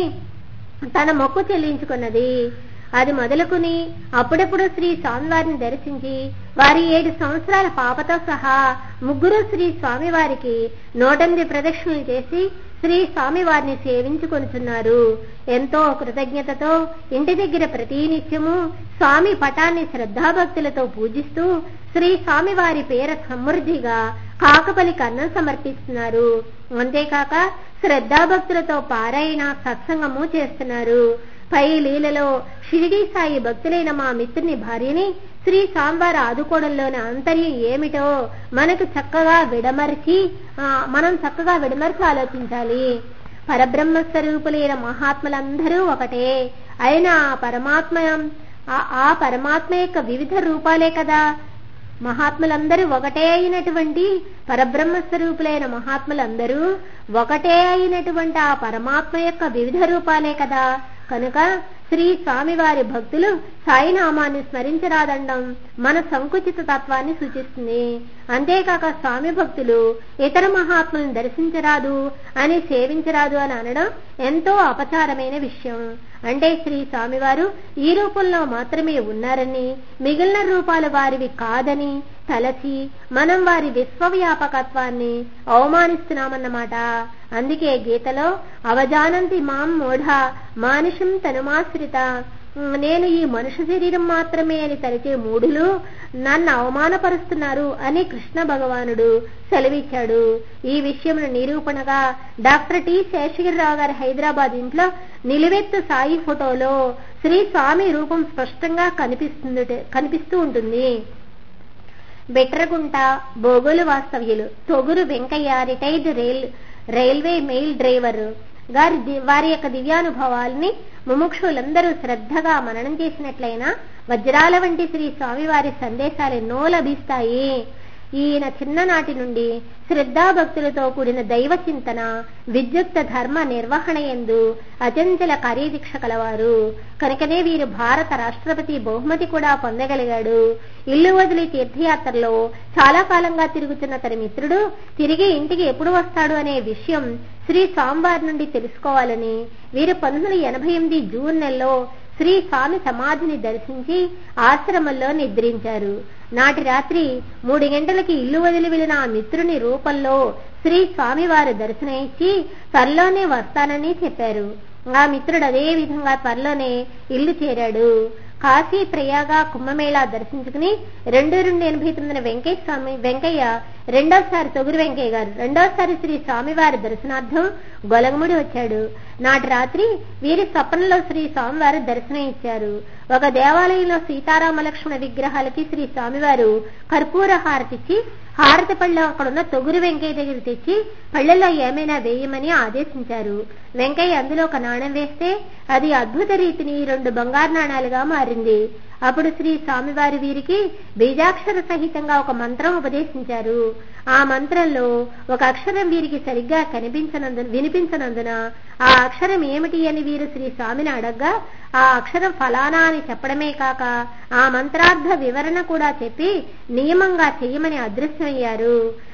Speaker 1: తన మొక్కు చెల్లించుకున్నది అది మొదలుకుని అప్పుడప్పుడు శ్రీ స్వామివారిని దర్శించి వారి ఏడు సంవత్సరాల పాపతో సహా ముగ్గురు శ్రీ స్వామివారికి నూటెనిమిది ప్రదక్షిణలు చేసి శ్రీ స్వామివారిని సేవించుకొనుచున్నారు ఎంతో కృతజ్ఞతతో ఇంటి దగ్గర ప్రతినిత్యము స్వామి పటాన్ని శ్రద్ధాభక్తులతో పూజిస్తూ శ్రీ స్వామివారి పేర సమృద్ధిగా కాకపలికి అన్నం సమర్పిస్తున్నారు అంతేకాక శ్రద్ధాభక్తులతో పారాయణ సత్సంగము చేస్తున్నారు పై లీలలో షిరిడి సాయి భక్తులైన మా మిత్రుని భార్యని శ్రీ సాంబార్ ఆదుకోవడంలోని ఆంతర్యం ఏమిటో మనకు చక్కగా విడమర్చి ఆ, మనం చక్కగా విడమర్చి ఆలోచించాలి పరబ్రహ్మ స్వరూపులైన మహాత్ములందరూ ఒకటే అయినా ఆ పరమాత్మ ఆ- ఆ పరమాత్మ యొక్క వివిధ రూపాలే కదా మహాత్ములందరూ ఒకటే అయినటువంటి పరబ్రహ్మ స్వరూపులైన మహాత్ములందరూ ఒకటే అయినటువంటి ఆ పరమాత్మ యొక్క వివిధ రూపాలే కదా కనుక శ్రీ స్వామివారి భక్తులు సాయినామాన్ని స్మరించరాదండం మన సంకుచిత తత్వాన్ని సూచిస్తుంది అంతేకాక స్వామి భక్తులు ఇతర మహాత్ములను దర్శించరాదు అని సేవించరాదు అని అనడం ఎంతో అపచారమైన విషయం అంటే శ్రీ స్వామివారు ఈ రూపంలో మాత్రమే ఉన్నారని మిగిలిన రూపాలు వారివి కాదని తలచి మనం వారి విశ్వవ్యాపకత్వాన్ని అవమానిస్తున్నామన్నమాట అందుకే గీతలో అవజానంతి మాం మూఢ మానుషం తనుమాశ్రిత ఉమ్, నేను ఈ మనుష్య శరీరం మాత్రమే అని తలిచే మూఢులు నన్ను అవమానపరుస్తున్నారు అని కృష్ణ భగవానుడు సెలవిచ్చాడు ఈ విషయమును నిరూపణగా డాక్టర్ టి శేషగిరిరావు గారి హైదరాబాద్ ఇంట్లో నిలువెత్తు సాయి ఫోటోలో శ్రీ స్వామి రూపం స్పష్టంగా కనిపిస్తుంది కనిపిస్తూ ఉంటుంది బెట్రగుంట బోగోలు వాస్తవ్యులు Toguru Venkaiah retired rail railway mail driver గారి ది- వారి యొక్క దివ్యానుభవాల్ని ముముక్షులందరూ శ్రద్ధగా మననం చేసినట్లయినా వజ్రాల వంటి శ్రీ స్వామివారి సందేశాలు ఎన్నో లభిస్తాయి ఈయన చిన్ననాటి నుండి శ్రద్ధాభక్తులతో కూడిన దైవ చింతన విద్యుక్త ధర్మ నిర్వహణ ఎందు అచంచల కార్యదీక్ష కలవారు కనుకనే వీరు భారత రాష్ట్రపతి బహుమతి కూడా పొందగలిగాడు ఇల్లు వదిలి తీర్థయాత్రలో చాలా కాలంగా తిరుగుతున్న తన మిత్రుడు తిరిగి ఇంటికి ఎప్పుడు వస్తాడు అనే విషయం శ్రీ స్వామివారి నుండి తెలుసుకోవాలని వీరు పంతొమ్మిది ఎనభై ఎనిమిది జూన్ నెలలో శ్రీ స్వామి సమాధిని దర్శించి ఆశ్రమంలో నిద్రించారు నాటి రాత్రి మూడు గంటలకి ఇల్లు వదిలి వెళ్లిన ఆ మిత్రుని రూపంలో శ్రీ స్వామివారు దర్శనం ఇచ్చి త్వరలోనే వస్తానని చెప్పారు ఆ మిత్రుడు అదే విధంగా త్వరలోనే ఇల్లు చేరాడు కాశీ ప్రయాగ కుంభమేళా దర్శించుకుని రెండు రెండు ఎనభై తొమ్మిదిన వెంకయ్య స్వామి వెంకయ్య రెండోసారి తొగురు వెంకయ్య గారు రెండోసారి శ్రీ స్వామివారి దర్శనార్థం గొలగముడి వచ్చాడు నాటి రాత్రి వీరి స్వప్నంలో శ్రీ స్వామివారు దర్శనం ఇచ్చారు ఒక దేవాలయంలో సీతారామ లక్ష్మణ విగ్రహాలకి శ్రీ స్వామివారు కర్పూర హారతిచ్చి హారతి పళ్ళు అక్కడున్న తొగురు వెంకయ్య దగ్గర తెచ్చి పళ్ళల్లో ఏమైనా వేయమని ఆదేశించారు వెంకయ్య అందులో ఒక నాణెం వేస్తే అది అద్భుత రీతిని రెండు బంగారు నాణాలుగా మారింది అప్పుడు శ్రీ స్వామివారి వీరికి బీజాక్షర సహితంగా ఒక మంత్రం ఉపదేశించారు ఆ మంత్రంలో ఒక అక్షరం వీరికి సరిగ్గా కనిపించనందు వినిపించనందున ఆ అక్షరం ఏమిటి అని వీరు శ్రీ స్వామిని అడగ్గా ఆ అక్షరం ఫలానా అని చెప్పడమే కాక ఆ మంత్రార్థ వివరణ కూడా చెప్పి నియమంగా చెయ్యమని అదృశ్యమయ్యారు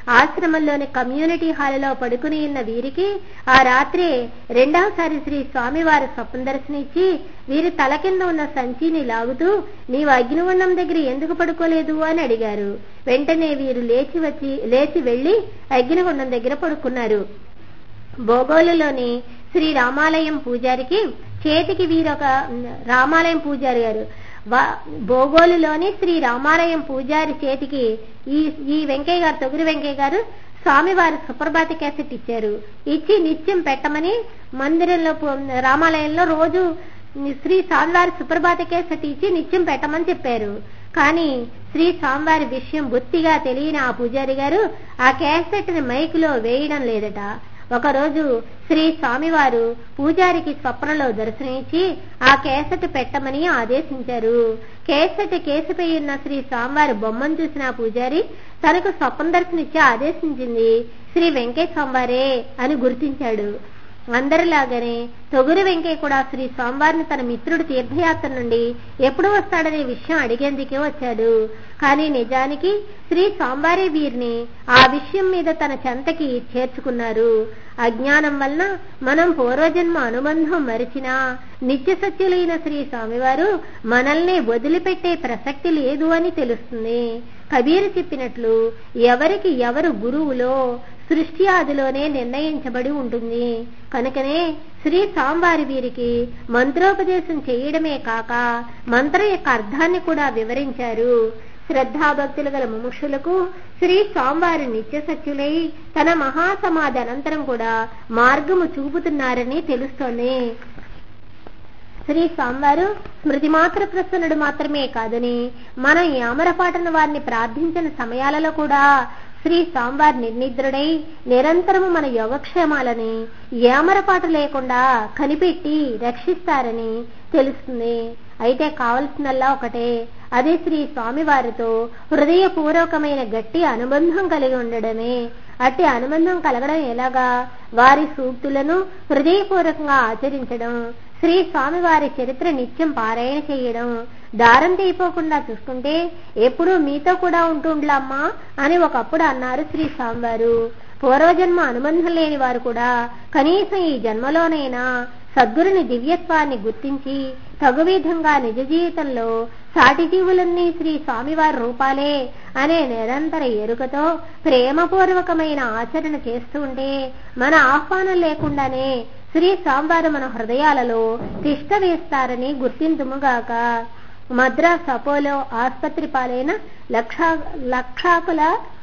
Speaker 1: ఆశ్రమంలోని కమ్యూనిటీ హాలులో పడుకుని ఉన్న వీరికి ఆ రాత్రి రెండవసారి శ్రీ స్వామివారు స్వప్న దర్శనిచ్చి వీరి తల కింద ఉన్న సంచిని లాగుతూ నీవు అగ్నిగుండం దగ్గర ఎందుకు పడుకోలేదు అని అడిగారు వెంటనే వీరు లేచి వచ్చి లేచి వెళ్లి అగ్నిగుండం దగ్గర పడుకున్నారు బోగోలులోని శ్రీ రామాలయం పూజారికి చేతికి వీరొక రామాలయం పూజారి గారు వా- బోగోలులోని శ్రీ రామాలయం పూజారి చేతికి ఈ ఈ వెంకయ్య గారు తొగురు వెంకయ్య గారు స్వామివారి సుప్రభాత క్యాసెట్ ఇచ్చారు ఇచ్చి నిత్యం పెట్టమని మందిరంలో పు- రామాలయంలో రోజు శ్రీ స్వామివారి సుప్రభాత క్యాసెట్ ఇచ్చి నిత్యం పెట్టమని చెప్పారు కానీ శ్రీ స్వామివారి విషయం బొత్తిగా తెలియని ఆ పూజారి గారు ఆ క్యాసెట్ ని మైకులో వేయడం లేదట ఒకరోజు శ్రీ స్వామివారు పూజారికి స్వప్నలో దర్శనమిచ్చి ఆ కేసెట్ పెట్టమని ఆదేశించారు కేసెట్ కేసుపై ఉన్న శ్రీ స్వామివారి బొమ్మను చూసిన ఆ పూజారి తనకు స్వప్న దర్శనిచ్చి ఆదేశించింది శ్రీ వెంకయ్య స్వామివారే అని గుర్తించాడు అందరిలాగానే తొగురు వెంకయ్య కూడా శ్రీ స్వామివారిని తన మిత్రుడు తీర్థయాత్ర నుండి ఎప్పుడు వస్తాడనే విషయం అడిగేందుకే వచ్చాడు కానీ నిజానికి శ్రీ స్వామివారి వీరిని ఆ విషయం మీద తన చెంతకి చేర్చుకున్నారు అజ్ఞానం వలన మనం పూర్వజన్మ అనుబంధం మరిచినా నిత్య సత్యులైన శ్రీ స్వామివారు మనల్ని వదిలిపెట్టే ప్రసక్తి లేదు అని తెలుస్తుంది కబీర్ చెప్పినట్లు ఎవరికి ఎవరు గురువులో సృష్టి ఆదిలోనే నిర్ణయించబడి ఉంటుంది కనుకనే శ్రీ సాంబారి వీరికి మంత్రోపదేశం చేయడమే కాక మంత్రం యొక్క అర్థాన్ని కూడా వివరించారు శ్రద్ధాభక్తులు గల ముముక్షులకు శ్రీ స్వామివారి నిత్య సత్యులై తన మహాసమాధి అనంతరం కూడా మార్గము చూపుతున్నారని తెలుస్తోంది శ్రీ స్వామివారు స్మృతి మాత్ర ప్రసన్నుడు మాత్రమే కాదని మనం యామరపాటన వారిని ప్రార్థించిన సమయాలలో కూడా శ్రీ స్వామివారి నిర్నిద్రుడై నిరంతరము మన యోగక్షేమాలని ఏమరపాటు లేకుండా కనిపెట్టి రక్షిస్తారని తెలుస్తుంది అయితే కావలసినల్లా ఒకటే అదే శ్రీ స్వామివారితో హృదయపూర్వకమైన గట్టి అనుబంధం కలిగి ఉండడమే అట్టి అనుబంధం కలగడం ఎలాగా వారి సూక్తులను హృదయపూర్వకంగా ఆచరించడం శ్రీ స్వామివారి చరిత్ర నిత్యం పారాయణ చేయడం దారం తీయపోకుండా చూసుకుంటే ఎప్పుడూ మీతో కూడా ఉంటుండ్లమ్మా అని ఒకప్పుడు అన్నారు శ్రీ స్వామివారు పూర్వజన్మ అనుబంధం లేని వారు కూడా కనీసం ఈ జన్మలోనైనా సద్గురుని దివ్యత్వాన్ని గుర్తించి తగు విధంగా నిజ జీవితంలో సాటి జీవులన్నీ శ్రీ స్వామివారి రూపాలే అనే నిరంతర ఎరుకతో ప్రేమపూర్వకమైన ఆచరణ చేస్తూ ఉంటే మన ఆహ్వానం లేకుండానే శ్రీ స్వామివారు మన హృదయాలలో తిష్ట వేస్తారని గుర్తింతుముగాక మద్రాస్ అపోలో ఆసుపత్రి పాలైన లక్షా లక్షాకుల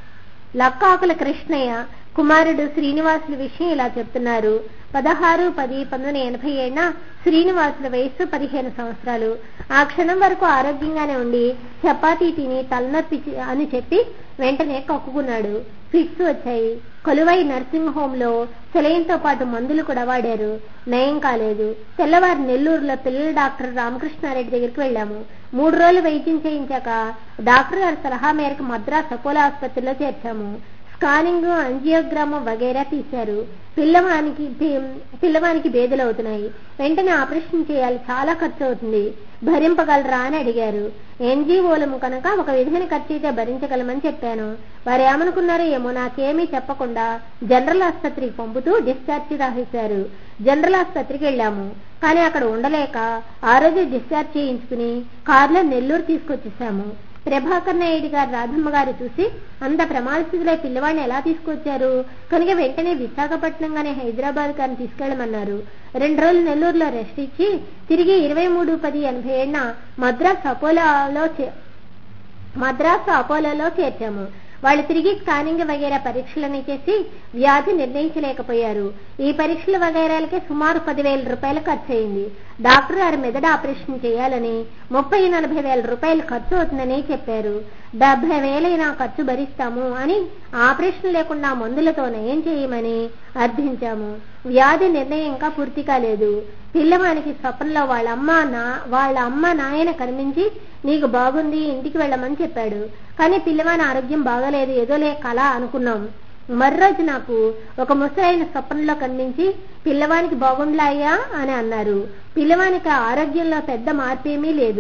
Speaker 1: లక్కాకుల కృష్ణయ్య కుమారుడు శ్రీనివాసుల విషయం ఇలా చెప్తున్నారు పదహారు పది పంతొమ్మిది ఎనభై ఏడున శ్రీనివాసుల వయస్సు పదిహేను సంవత్సరాలు ఆ క్షణం వరకు ఆరోగ్యంగానే ఉండి చపాతీ తిని తలనొప్పి చి- అని చెప్పి వెంటనే కక్కుకున్నాడు ఫిట్స్ వచ్చాయి కొలువై నర్సింగ్ హోమ్ లో సెలైన్తో పాటు మందులు కూడా వాడారు నయం కాలేదు తెల్లవారు నెల్లూరులో పిల్లల డాక్టర్ రామకృష్ణారెడ్డి దగ్గరికి వెళ్ళాము మూడు రోజులు వైద్యం చేయించాక డాక్టర్ గారి సలహా మేరకు మద్రాస్ అపోలో ఆసుపత్రిలో చేర్చాము స్కానింగ్ అంజియోగ్రామ్ వగైరా తీశారు పిల్లవానికి పి- పిల్లవానికి బేదలు అవుతున్నాయి వెంటనే ఆపరేషన్ చేయాలి చాలా ఖర్చు అవుతుంది భరింపగలరా అని అడిగారు ఎన్జిఓలము కనుక ఒక విధమైన ఖర్చు అయితే భరించగలమని చెప్పాను వారు ఏమనుకున్నారో ఏమో నాకేమీ చెప్పకుండా జనరల్ ఆసుపత్రికి పంపుతూ డిశ్చార్జ్ రాసేశారు జనరల్ ఆసుపత్రికి వెళ్ళాము కానీ అక్కడ ఉండలేక ఆ రోజు డిశ్చార్జ్ చేయించుకుని కారులో నెల్లూరు తీసుకొచ్చేసాము ప్రభాకర్ నాయుడు గారు రాధమ్మ గారు చూసి అంత ప్రమాద స్థితిలో పిల్లవాడిని ఎలా తీసుకొచ్చారు కనుక వెంటనే విశాఖపట్నం గానే హైదరాబాద్ గారిని తీసుకెళ్లమన్నారు రెండు రోజులు నెల్లూరులో రెస్ట్ ఇచ్చి తిరిగి ఇరవై మూడు పది ఎనభై ఏడున మద్రాస్ అపోలోలో చే- మద్రాసు అపోలోలో చేర్చాము వాళ్ళు తిరిగి స్కానింగ్ వగైరా పరీక్షలని చేసి వ్యాధి నిర్ణయించలేకపోయారు ఈ పరీక్షల వగైరాలకే సుమారు పదివేల రూపాయలు ఖర్చు అయింది డాక్టర్ గారు మెదడు ఆపరేషన్ చేయాలని ముప్పై నలభై వేల రూపాయలు ఖర్చు అవుతుందని చెప్పారు డెబ్బై వేలైనా ఖర్చు భరిస్తాము అని ఆపరేషన్ లేకుండా మందులతో నయం చేయమని అర్థించాము వ్యాధి నిర్ణయం ఇంకా పూర్తి కాలేదు పిల్లవానికి స్వప్నంలో వాళ్ళ అమ్మ నా వాళ్ళ అమ్మ నాయన కనిపించి నీకు బాగుంది ఇంటికి వెళ్ళమని చెప్పాడు కానీ పిల్లవాని ఆరోగ్యం బాగలేదు ఏదోలే కళ అనుకున్నాం మర్రోజు నాకు ఒక ముసలైన స్వప్నంలో కనిపించి పిల్లవానికి బాగుండ్లాయ్యా అని అన్నారు పిల్లవానికి ఆరోగ్యంలో పెద్ద మార్పేమీ లేదు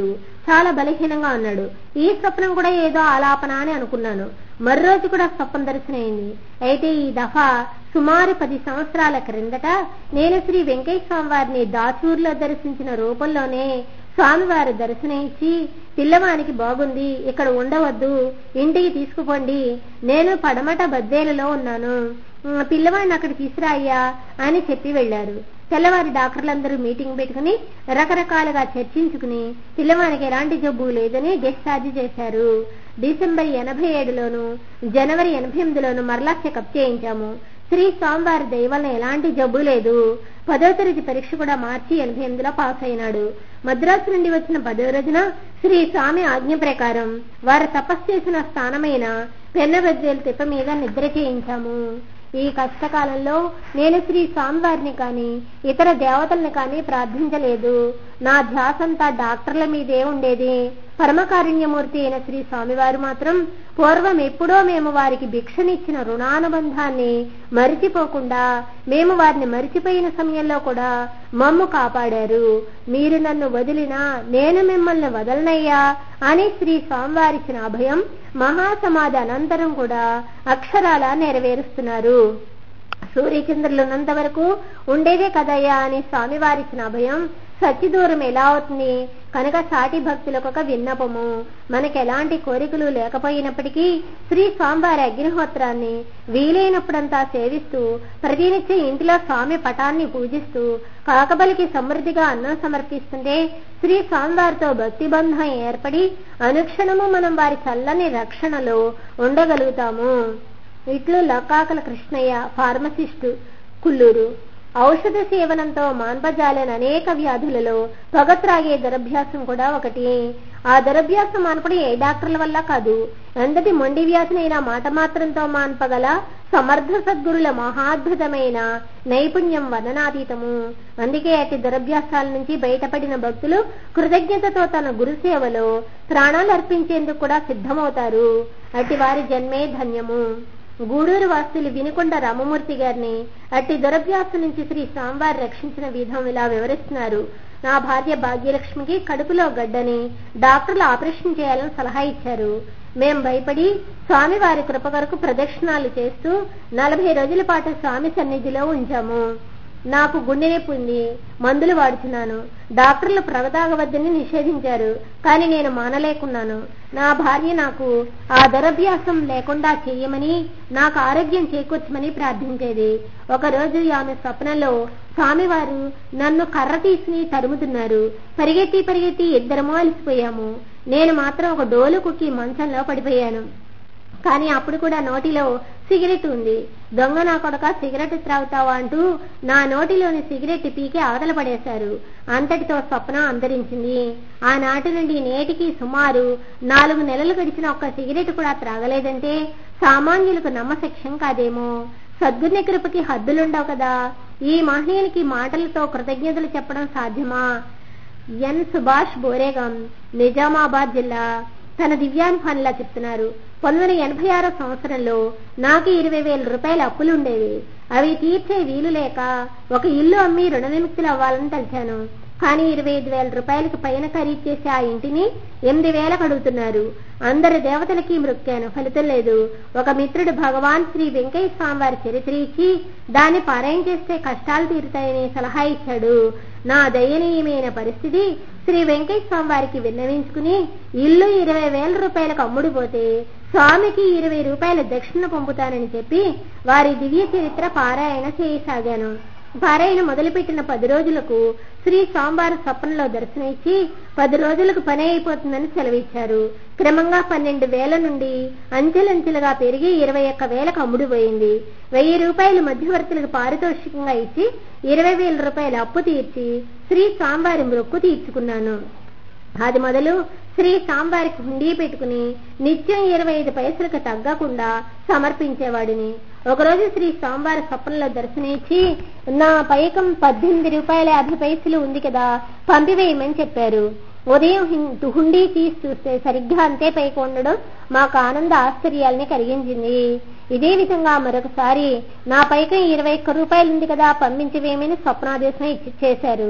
Speaker 1: చాలా బలహీనంగా ఉన్నాడు ఈ స్వప్నం కూడా ఏదో ఆలాపన అని అనుకున్నాను మర్రోజు కూడా స్వప్న దర్శనమైంది అయితే ఈ దఫా సుమారు పది సంవత్సరాల క్రిందట నేను శ్రీ వెంకయ్య స్వామి వారిని దాచూరులో దర్శించిన రూపంలోనే స్వామివారి దర్శనం ఇచ్చి పిల్లవానికి బాగుంది ఇక్కడ ఉండవద్దు ఇంటికి తీసుకుపోండి నేను పడమట బద్దేలలో ఉన్నాను ఉమ్, పిల్లవాడిని అక్కడ తీసురాయ్యా అని చెప్పి వెళ్లారు తెల్లవారి డాక్టర్లందరూ మీటింగ్ పెట్టుకుని రకరకాలుగా చర్చించుకుని పిల్లవానికి ఎలాంటి జబ్బు లేదని డిశ్చార్జ్ చేశారు డిసెంబర్ ఎనభై ఏడులోను జనవరి ఎనభై ఎనిమిదిలోను మరలా చెకప్ చేయించాము శ్రీ స్వామివారి దయ వలన ఎలాంటి జబ్బు లేదు పదో తరగతి పరీక్ష కూడా మార్చి ఎనభై ఎనిమిదిలో పాస్ అయినాడు మద్రాసు నుండి వచ్చిన పదో రోజున శ్రీ స్వామి ఆజ్ఞ ప్రకారం వారు తపస్సు చేసిన స్థానమైన పెన్నబద్వేలు తిప్ప మీద నిద్ర చేయించాము ఈ కష్టకాలంలో నేను శ్రీ స్వామివారిని కానీ ఇతర దేవతల్ని కానీ ప్రార్థించలేదు నా ధ్యాసంతా డాక్టర్ల మీదే ఉండేది పరమకారుణ్యమూర్తి అయిన శ్రీ స్వామివారు మాత్రం పూర్వం ఎప్పుడో మేము వారికి భిక్షనిచ్చిన రుణానుబంధాన్ని మరిచిపోకుండా మేము వారిని మరిచిపోయిన సమయంలో కూడా మమ్ము కాపాడారు మీరు నన్ను వదిలినా నేను మిమ్మల్ని వదలనయ్యా అని శ్రీ స్వామివారిచ్చిన అభయం మహాసమాధి అనంతరం కూడా అక్షరాల నెరవేరుస్తున్నారు సూర్యచంద్రులు ఉన్నంత వరకు ఉండేదే కదయ్యా అని స్వామివారిచ్చిన అభయం సత్యదూరం ఎలా అవుతుంది కనుక సాటి భక్తులకు ఒక విన్నపము మనకు ఎలాంటి కోరికలు లేకపోయినప్పటికీ శ్రీ స్వామివారి అగ్నిహోత్రాన్ని వీలైనప్పుడంతా సేవిస్తూ ప్రతినిత్యం ఇంటిలో స్వామి పటాన్ని పూజిస్తూ కాకబలికి సమృద్ధిగా అన్నం సమర్పిస్తుంటే శ్రీ స్వామివారితో భక్తి బంధం ఏర్పడి అనుక్షణము మనం వారి చల్లని రక్షణలో ఉండగలుగుతాము ఇట్లు లక్కాకల కృష్ణయ్య ఫార్మసిస్టు కుల్లూరు ఔషధ సేవనంతో మాన్పజాలని అనేక వ్యాధులలో పొగ త్రాగే దురభ్యాసం కూడా ఒకటి ఆ దురభ్యాసం మానపడం ఏ డాక్టర్ల వల్ల కాదు ఎంతటి మొండి వ్యాధినైనా మాట మాత్రంతో మాన్పగల సమర్థ సద్గురుల మహాద్భుతమైన నైపుణ్యం వర్ణనాతీతము అందుకే అతి దురభ్యాసాల నుంచి బయటపడిన భక్తులు కృతజ్ఞతతో తన గురు సేవలో ప్రాణాలు అర్పించేందుకు కూడా సిద్ధమవుతారు అట్టి వారి జన్మే ధన్యము గూడూరు వాస్తులు వినుకొండ రామమూర్తి గారిని అట్టి దురభ్యాసం నుంచి శ్రీ స్వామివారు రక్షించిన విధం ఇలా వివరిస్తున్నారు నా భార్య భాగ్యలక్ష్మికి కడుపులో గడ్డని డాక్టర్లు ఆపరేషన్ చేయాలని సలహా ఇచ్చారు మేం భయపడి స్వామి వారి కృప కొరకు ప్రదక్షిణాలు చేస్తూ నలభై రోజుల పాటు స్వామి సన్నిధిలో ఉంచాము నాకు గుండె నొప్పి ఉంది మందులు వాడుతున్నాను డాక్టర్లు ప్రగతాగవద్దని నిషేధించారు కానీ నేను మానలేకున్నాను నా భార్య నాకు ఆ దురభ్యాసం లేకుండా చేయమని నాకు ఆరోగ్యం చేకూర్చమని ప్రార్థించేది ఒకరోజు ఆమె స్వప్నంలో స్వామివారు నన్ను కర్ర తీసి తరుముతున్నారు పరిగెత్తి పరిగెత్తి ఇద్దరము అలసిపోయాము నేను మాత్రం ఒక డోలు కుక్కి మంచంలో పడిపోయాను కానీ అప్పుడు కూడా నోటిలో సిగరెట్ ఉంది దొంగ నా కొడక సిగరెట్ త్రాగుతావా అంటూ నా నోటిలోని సిగరెట్ పీకి అవతల పడేశారు అంతటితో స్వప్నం అంతరించింది ఆనాటి నుండి నేటికి సుమారు నాలుగు నెలలు గడిచిన ఒక్క సిగరెట్ కూడా త్రాగలేదంటే సామాన్యులకు నమ్మశక్యం కాదేమో సద్గుని కృపకి హద్దులుండవు కదా ఈ మహనీయునికి మాటలతో కృతజ్ఞతలు చెప్పడం సాధ్యమా ఎన్ సుభాష్ బోరేగం నిజామాబాద్ జిల్లా తన దివ్యానుభవంలా చెప్తున్నారు పంతొమ్మిది వందల ఎనభై ఆరో సంవత్సరంలో నాకు ఇరవై వేల రూపాయల అప్పులుండేవి అవి తీర్చే వీలు లేక ఒక ఇల్లు అమ్మి రుణ విముక్తులు అవ్వాలని తలిచాను కానీ ఇరవై ఐదు వేల రూపాయలకు పైన ఖరీదు చేసి ఆ ఇంటిని ఎనిమిది వేలకు అడుగుతున్నారు అందరి దేవతలకి మృక్కాను ఫలితం లేదు ఒక మిత్రుడు భగవాన్ శ్రీ వెంకయ్య స్వామి వారి చరిత్ర ఇచ్చి దాన్ని పారాయణ చేస్తే కష్టాలు తీరుతాయని సలహా ఇచ్చాడు నా దయనీయమైన పరిస్థితి శ్రీ వెంకయ్య స్వామి వారికి విన్నవించుకుని ఇల్లు ఇరవై వేల రూపాయలకు అమ్ముడుపోతే స్వామికి ఇరవై రూపాయల దక్షిణ పంపుతానని చెప్పి వారి దివ్య చరిత్ర పారాయణ చేయసాగాను పారాయణ మొదలుపెట్టిన పది రోజులకు శ్రీ స్వామివారి స్వప్నంలో దర్శనమిచ్చి పది రోజులకు పని అయిపోతుందని సెలవిచ్చారు క్రమంగా పన్నెండు వేల నుండి అంచెలంచెలుగా పెరిగి ఇరవై ఒక్క వేలకు అమ్ముడుపోయింది వెయ్యి రూపాయలు మధ్యవర్తులకు పారితోషికంగా ఇచ్చి ఇరవై వేల రూపాయల అప్పు తీర్చి శ్రీ స్వామివారి మొక్కు తీర్చుకున్నాను అది మొదలు శ్రీ సాంబారికి హుండీ పెట్టుకుని నిత్యం ఇరవై ఐదు పైసలకు తగ్గకుండా సమర్పించేవాడిని ఒకరోజు శ్రీ స్వామివారి స్వప్నంలో దర్శనించి నా పైకం పద్దెనిమిది రూపాయల యాభై పైసలు ఉంది కదా పంపివేయమని చెప్పారు ఉదయం హిం- హుండీ తీసి చూస్తే సరిగ్గా అంతే పైకి ఉండడం మాకు ఆనంద ఆశ్చర్యాల్ని కలిగించింది ఇదే విధంగా మరొకసారి నా పైకం ఇరవై ఒక్క రూపాయలు ఉంది కదా పంపించవేమని స్వప్నాదేశం ఇచ్చి చేశారు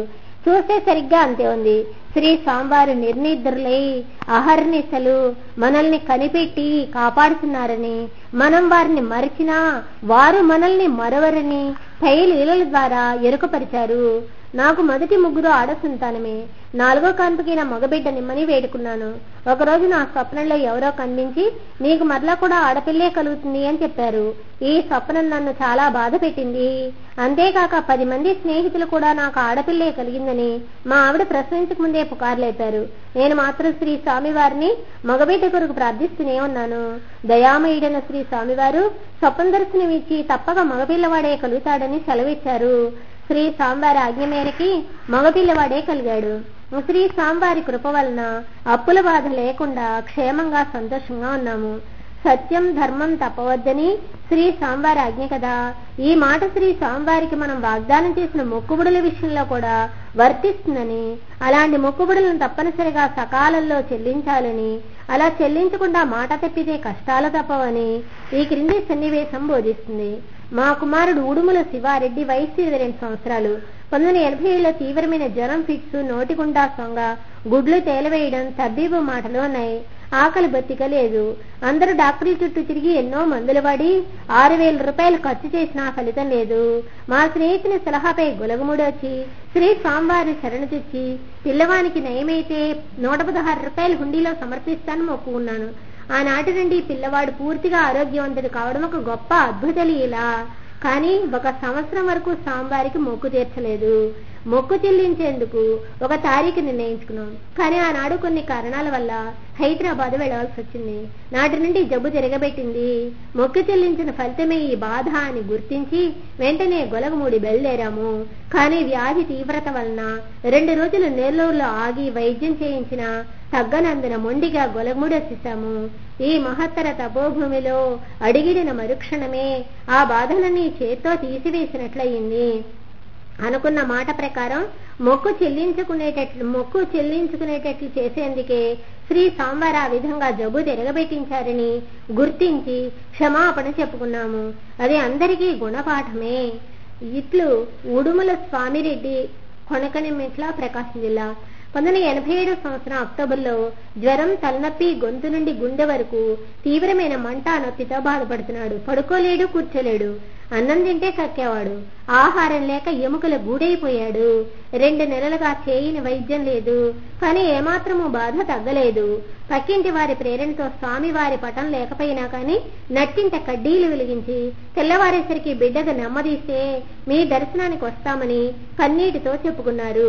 Speaker 1: చూస్తే సరిగ్గా అంతే ఉంది శ్రీ స్వామివారు నిర్నిద్రులై అహర్నిశలు మనల్ని కనిపెట్టి కాపాడుతున్నారని మనం వారిని మరిచినా వారు మనల్ని మరవరని పై లీలల ద్వారా ఎరుకపరిచారు నాకు మొదటి ముగ్గురు ఆడ సంతానమే నాలుగో కాన్పుకి నా మగబిడ్డ నిమ్మని వేడుకున్నాను ఒకరోజు నా స్వప్నంలో ఎవరో కనిపించి నీకు మరలా కూడా ఆడపిల్లే కలుగుతుంది అని చెప్పారు ఈ స్వప్నం నన్ను చాలా బాధ పెట్టింది అంతేకాక పది మంది స్నేహితులు కూడా నాకు ఆడపిల్లే కలిగిందని మా ఆవిడ ప్రసవించక ముందే పుకార్లేపారు నేను మాత్రం శ్రీ స్వామివారిని మగబిడ్డ కొరకు ప్రార్థిస్తూనే ఉన్నాను దయామయుడైన శ్రీ స్వామివారు స్వప్న దర్శనం ఇచ్చి తప్పక మగపిల్లవాడే కలుగుతాడని సెలవిచ్చారు శ్రీ స్వామివారి ఆజ్ఞ మేరకి మగపిల్లవాడే కలిగాడు శ్రీ స్వామివారి కృప వలన అప్పుల బాధ లేకుండా క్షేమంగా సంతోషంగా ఉన్నాము సత్యం ధర్మం తప్పవద్దని శ్రీ స్వామివారి ఆజ్ఞ కదా ఈ మాట శ్రీ స్వామివారికి మనం వాగ్దానం చేసిన మొక్కుబడుల విషయంలో కూడా వర్తిస్తుందని అలాంటి మొక్కుబడులను తప్పనిసరిగా సకాలంలో చెల్లించాలని అలా చెల్లించకుండా మాట తప్పితే కష్టాలు తప్పవని ఈ క్రింది సన్నివేశం బోధిస్తుంది మా కుమారుడు ఉడుముల శివారెడ్డి వయసు ఇరవై రెండు సంవత్సరాలు పంతొమ్మిది ఎనభై ఏళ్ళ తీవ్రమైన జ్వరం ఫిట్స్ నోటిగుండా సొంగ గుడ్లు తేలవేయడం తబ్బీబు మాటలు ఉన్నాయి ఆకలి బతిక లేదు అందరూ డాక్టర్ల చుట్టూ తిరిగి ఎన్నో మందులు వాడి ఆరు వేల రూపాయలు ఖర్చు చేసినా ఫలితం లేదు మా స్నేహితుని సలహాపై గులగముడి వచ్చి శ్రీ స్వామివారి శరణు తెచ్చి పిల్లవానికి నయమైతే నూట పదహారు రూపాయలు హుండీలో సమర్పిస్తాను మొక్కుకున్నాను ఆనాటి నుండి పిల్లవాడు పూర్తిగా ఆరోగ్యవంతుడు కావడం ఒక గొప్ప అద్భుత లీల కానీ ఒక సంవత్సరం వరకు స్వామివారికి మొక్కు తీర్చలేదు మొక్కు చెల్లించేందుకు ఒక తారీఖు నిర్ణయించుకున్నాం కానీ ఆనాడు కొన్ని కారణాల వల్ల హైదరాబాద్ వెళ్లవలసి వచ్చింది నాటి నుండి జబ్బు తిరగబెట్టింది మొక్కు చెల్లించిన ఫలితమే ఈ బాధ అని గుర్తించి వెంటనే గొలగమూడి బయలుదేరాము కానీ వ్యాధి తీవ్రత వలన రెండు రోజులు నెల్లూరులో ఆగి వైద్యం చేయించిన తగ్గనందున మొండిగా గొలగముడి వచ్చేసాము ఈ మహత్తర తపోభూమిలో అడిగిడిన మరుక్షణమే ఆ బాధలని చేత్తో తీసివేసినట్లయింది అనుకున్న మాట ప్రకారం మొక్కు చెల్లించుకునేటట్లు మొక్కు చెల్లించుకునేటట్లు చేసేందుకే శ్రీ సాంబార్ ఆ విధంగా జబ్బు తిరగబెట్టించారని గుర్తించి క్షమాపణ చెప్పుకున్నాము అది అందరికీ గుణపాఠమే ఇట్లు ఉడుమల స్వామిరెడ్డి కొనకనిమిట్ల ప్రకాశం జిల్లా పంతొమ్మిది ఎనభై ఏడు సంవత్సరం అక్టోబర్లో జ్వరం తలనొప్పి గొంతు నుండి గుండె వరకు తీవ్రమైన మంట నొప్పితో బాధపడుతున్నాడు పడుకోలేడు కూర్చోలేడు అన్నం తింటే కక్కేవాడు ఆహారం లేక ఎముకల గూడైపోయాడు రెండు నెలలుగా చేయని వైద్యం లేదు కానీ ఏమాత్రము బాధ తగ్గలేదు పక్కింటి వారి ప్రేరణతో స్వామి వారి పటం లేకపోయినా కానీ నట్టింట కడ్డీలు వెలిగించి తెల్లవారేసరికి బిడ్డకు నెమ్మదిస్తే మీ దర్శనానికి వస్తామని కన్నీటితో చెప్పుకున్నారు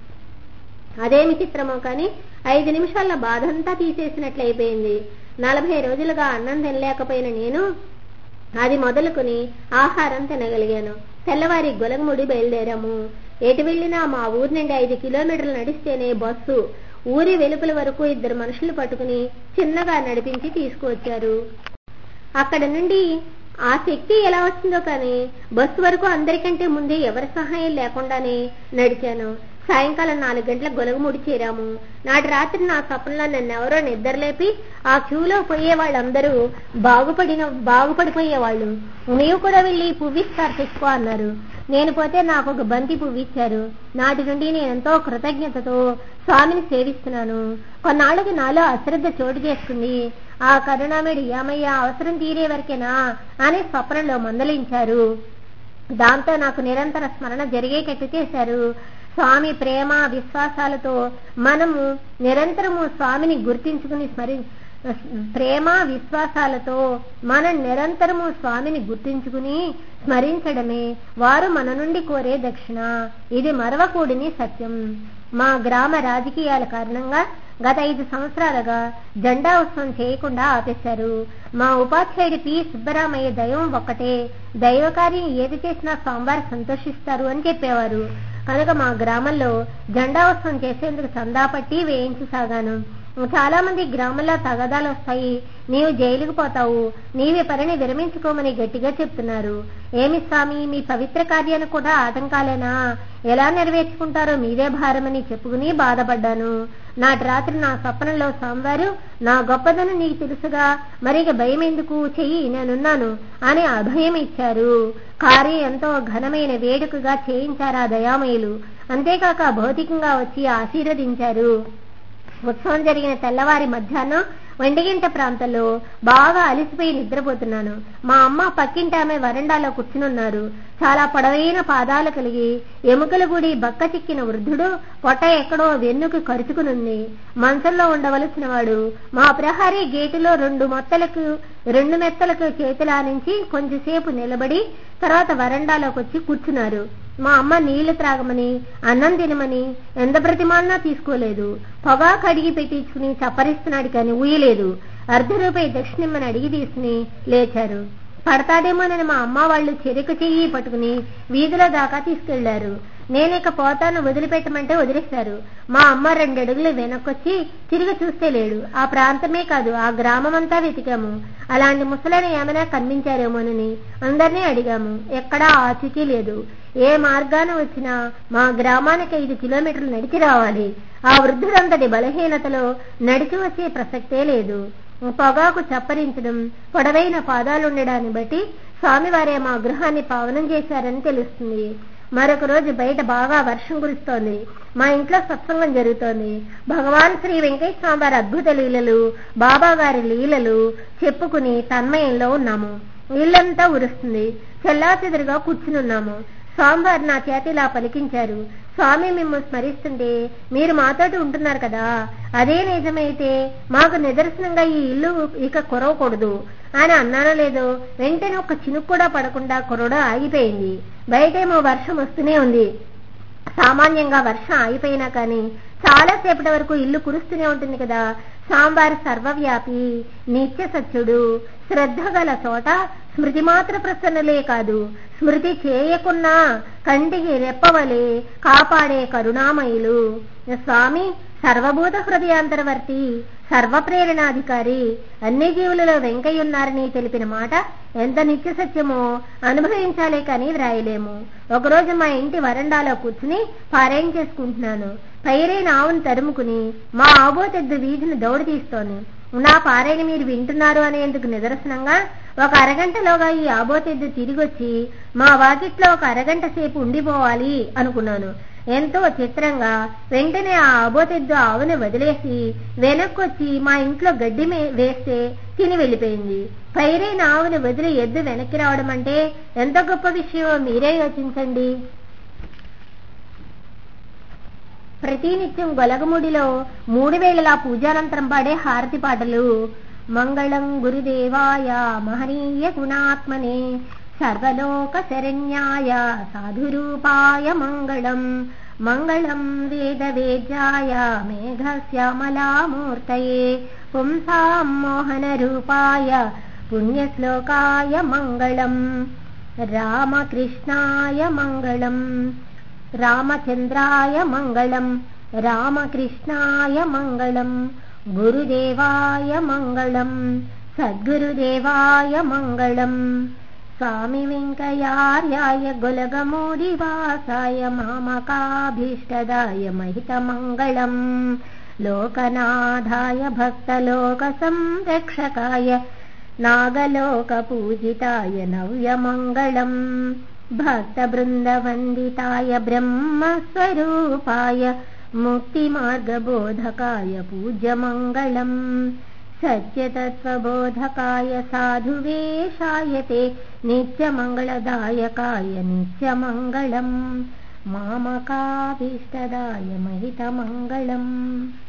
Speaker 1: అదేమి చిత్రమో కానీ ఐదు నిమిషాల్లో బాధంతా తీసేసినట్లయిపోయింది నలభై రోజులుగా అన్నం తినలేకపోయిన నేను అది మొదలుకొని ఆహారం తినగలిగాను తెల్లవారి గొలగముడి బయలుదేరాము ఎటు వెళ్ళినా మా ఊరి నుండి ఐదు కిలోమీటర్లు నడిస్తేనే బస్సు ఊరి వెలుపల వరకు ఇద్దరు మనుషులు పట్టుకుని చిన్నగా నడిపించి తీసుకువచ్చారు అక్కడ నుండి ఆ శక్తి ఎలా వచ్చిందో కానీ బస్సు వరకు అందరికంటే ముందే ఎవరి సహాయం లేకుండానే నడిచాను సాయంకాలం నాలుగు గంటల గొలగముడి చేరాము నాటి రాత్రి నా స్వప్నంలో నన్ను ఎవరో నిద్రలేపి ఆ క్యూలో పోయే వాళ్ళందరూ బాగుపడిన బాగుపడిపోయేవాళ్ళు నీవు కూడా వెళ్ళి పువ్విస్తారు తెచ్చుకో అన్నారు నేను పోతే నాకు ఒక బంతి పువ్వు ఇచ్చారు నాటి నుండి నేను ఎంతో కృతజ్ఞతతో స్వామిని సేవిస్తున్నాను కొన్నాళ్ళకి నాలో అశ్రద్ధ చోటు చేసుకుంది ఆ కరుణామేడు ఏమయ్యా అవసరం తీరే వరకేనా అని స్వప్నంలో మందలించారు దాంతో నాకు నిరంతర స్మరణ జరిగేటట్టు చేశారు స్వామి ప్రేమ విశ్వాసాలతో మనము నిరంతరము స్వామిని గుర్తించుకుని స్మరి ప్రేమ విశ్వాసాలతో మనం నిరంతరము స్వామిని గుర్తించుకుని స్మరించడమే వారు మన నుండి కోరే దక్షిణ ఇది మరవకూడని సత్యం మా గ్రామ రాజకీయాల కారణంగా గత ఐదు సంవత్సరాలుగా జెండా ఉత్సవం చేయకుండా ఆపేశారు మా ఉపాధ్యాయుడి పి సుబ్బరామయ్య దైవం ఒక్కటే దైవకార్యం ఏది చేసినా స్వామివారు సంతోషిస్తారు అని చెప్పేవారు కనుక మా గ్రామంలో జెండా ఉత్సవం చేసేందుకు చందా పట్టి వేయించసాగాను చాలా మంది గ్రామంలో తగదాలు వస్తాయి నీవు జైలుకు పోతావు నీవే పనిని విరమించుకోమని గట్టిగా చెప్తున్నారు ఏమి స్వామి మీ పవిత్ర కార్యాన్ని కూడా ఆటంకాలేనా ఎలా నెరవేర్చుకుంటారో మీదే భారమని చెప్పుకుని బాధపడ్డాను నాటి రాత్రి నా స్వప్నంలో స్వామివారు నా గొప్పదనం నీకు తెలుసుగా మరిక భయం ఎందుకు చెయ్యి నేనున్నాను అని అభయం ఇచ్చారు కార్యం ఎంతో ఘనమైన వేడుకగా చేయించారా దయామయులు అంతేకాక భౌతికంగా వచ్చి ఆశీర్వదించారు ఉత్సవం జరిగిన తెల్లవారి మధ్యాహ్నం వండిగింట ప్రాంతంలో బాగా అలిసిపోయి నిద్రపోతున్నాను మా అమ్మ పక్కింటి ఆమె వరండాలో కూర్చునున్నారు చాలా పొడవైన పాదాలు కలిగి ఎముకల గుడి బక్క చిక్కిన వృద్ధుడు పొట్ట ఎక్కడో వెన్నుకు కరుచుకునుంది మంచంలో ఉండవలసిన వాడు మా ప్రహరీ గేటులో రెండు మొత్తలకు రెండు మెత్తలకు చేతులానించి కొంచెంసేపు నిలబడి తర్వాత వరండాలోకి వచ్చి కూర్చున్నారు మా అమ్మ నీళ్లు త్రాగమని అన్నం తినమని ఎంత ప్రతిమాలనా తీసుకోలేదు పొగా కడిగి పెట్టించుకుని చప్పరిస్తున్నాడు కానీ ఊయలేదు అర్ధ రూపాయి దక్షిణమ్మని అడిగి తీసుకుని లేచారు పడతాడేమోనని మా అమ్మ వాళ్ళు చెరుకు చెయ్యి పట్టుకుని వీధిలో దాకా తీసుకెళ్లారు నేనిక పోతాను వదిలిపెట్టమంటే వదిలేశారు మా అమ్మ రెండడుగులు వెనక్కొచ్చి తిరిగి చూస్తే లేడు ఆ ప్రాంతమే కాదు ఆ గ్రామమంతా వెతికాము అలాంటి ముసలని ఏమైనా కనిపించారేమోనని అందరినీ అడిగాము ఎక్కడా ఆచూకీ లేదు ఏ మార్గాన వచ్చినా మా గ్రామానికి ఐదు కిలోమీటర్లు నడిచి రావాలి ఆ వృద్ధుడంతటి బలహీనతలో నడిచి వచ్చే ప్రసక్తే లేదు పొగాకు చప్పరించడం పొడవైన పాదాలుండడాన్ని బట్టి స్వామివారే మా గృహాన్ని పావనం చేశారని తెలుస్తుంది మరొక రోజు బయట బాగా వర్షం కురుస్తోంది మా ఇంట్లో సత్సంగం జరుగుతోంది భగవాన్ శ్రీ వెంకటేశ్వర స్వామి వారి అద్భుత లీలలు బాబా గారి లీలలు చెప్పుకుని తన్మయంలో ఉన్నాము ఇల్లంతా ఉరుస్తుంది చెల్లాచెదురుగా కూర్చునున్నాము స్వామివారు నా చేతి ఇలా పలికించారు స్వామి మిమ్మల్ని స్మరిస్తుంటే మీరు మాతోటి ఉంటున్నారు కదా అదే నిజమైతే మాకు నిదర్శనంగా ఈ ఇల్లు ఇక కొరవకూడదు అని అన్నానో లేదో వెంటనే ఒక చినుకు కూడా పడకుండా కొరడ ఆగిపోయింది బయటేమో వర్షం వస్తూనే ఉంది సామాన్యంగా వర్షం ఆగిపోయినా కానీ చాలాసేపటి వరకు ఇల్లు కురుస్తూనే ఉంటుంది కదా సాంబారు సర్వవ్యాపి నిత్య సత్యుడు శ్రద్ధ గల చోట స్మృతి మాత్ర ప్రసన్నలే కాదు స్మృతి చేయకున్నా కంటికి రెప్పవలే కాపాడే కరుణామయులు స్వామి సర్వభూత హృదయాంతరవర్తి సర్వప్రేరణాధికారి అన్ని జీవులలో వెంకయ్యున్నారని తెలిపిన మాట ఎంత నిత్య సత్యమో అనుభవించాలే కానీ వ్రాయలేము ఒకరోజు మా ఇంటి వరండాలో కూర్చుని పారాయణ చేసుకుంటున్నాను పైరైన ఆవును తరుముకుని మా ఆబోతెద్దు వీధిని దౌడు తీస్తోంది నా పారాయణ మీరు వింటున్నారు అనేందుకు నిదర్శనంగా ఒక అరగంటలోగా ఈ ఆబోతెద్దు తిరిగొచ్చి మా వాకిట్లో ఒక అరగంట సేపు ఉండిపోవాలి అనుకున్నాను ఎంతో చిత్రంగా వెంటనే ఆ ఆబోతెద్దు ఆవుని వదిలేసి వెనక్కొచ్చి మా ఇంట్లో గడ్డి మే- వేస్తే తిని వెళ్ళిపోయింది పైరైన ఆవుని వదిలి ఎద్దు వెనక్కి రావడం అంటే ఎంత గొప్ప విషయమో మీరే యోచించండి ప్రతినిత్యం గొలగముడిలో మూడు వేళలా పూజానంతరం పాడే హారతి పాటలు మంగళం గురుదేవాయ మహనీయ గుణాత్మనే సర్వలోక శరణ్యాయ సాధురూపాయ మంగళం మంగళం వేద వేద్యాయ మేఘశ్యామలామూర్తయే పుంసాం మోహన రూపాయ పుణ్యశ్లోకాయ మంగళం రామకృష్ణాయ మంగళం రామచంద్రాయ మంగళం రామకృష్ణాయ మంగళం గురుదేవాయ మంగళం సద్గురుదేవాయ మంగళం స్వామి వెంకయార్యాయ గులగమూడివాసాయ మామకాభీష్టదాయ మహితమంగళం లోకనాథాయ భక్తలోక సంరక్షకాయ నాగలోకపూజితాయ నవ్యమంగళం భక్తబృందవందితాయ బ్రహ్మస్వరూపాయ ముక్తిమార్గబోధకాయ పూజ్యమంగళం సత్యతత్వబోధకాయ సాధువేషాయ తే నిత్యమంగళదాయకాయ నిత్యమంగళం మామకాభీష్టదాయ మహితమంగళం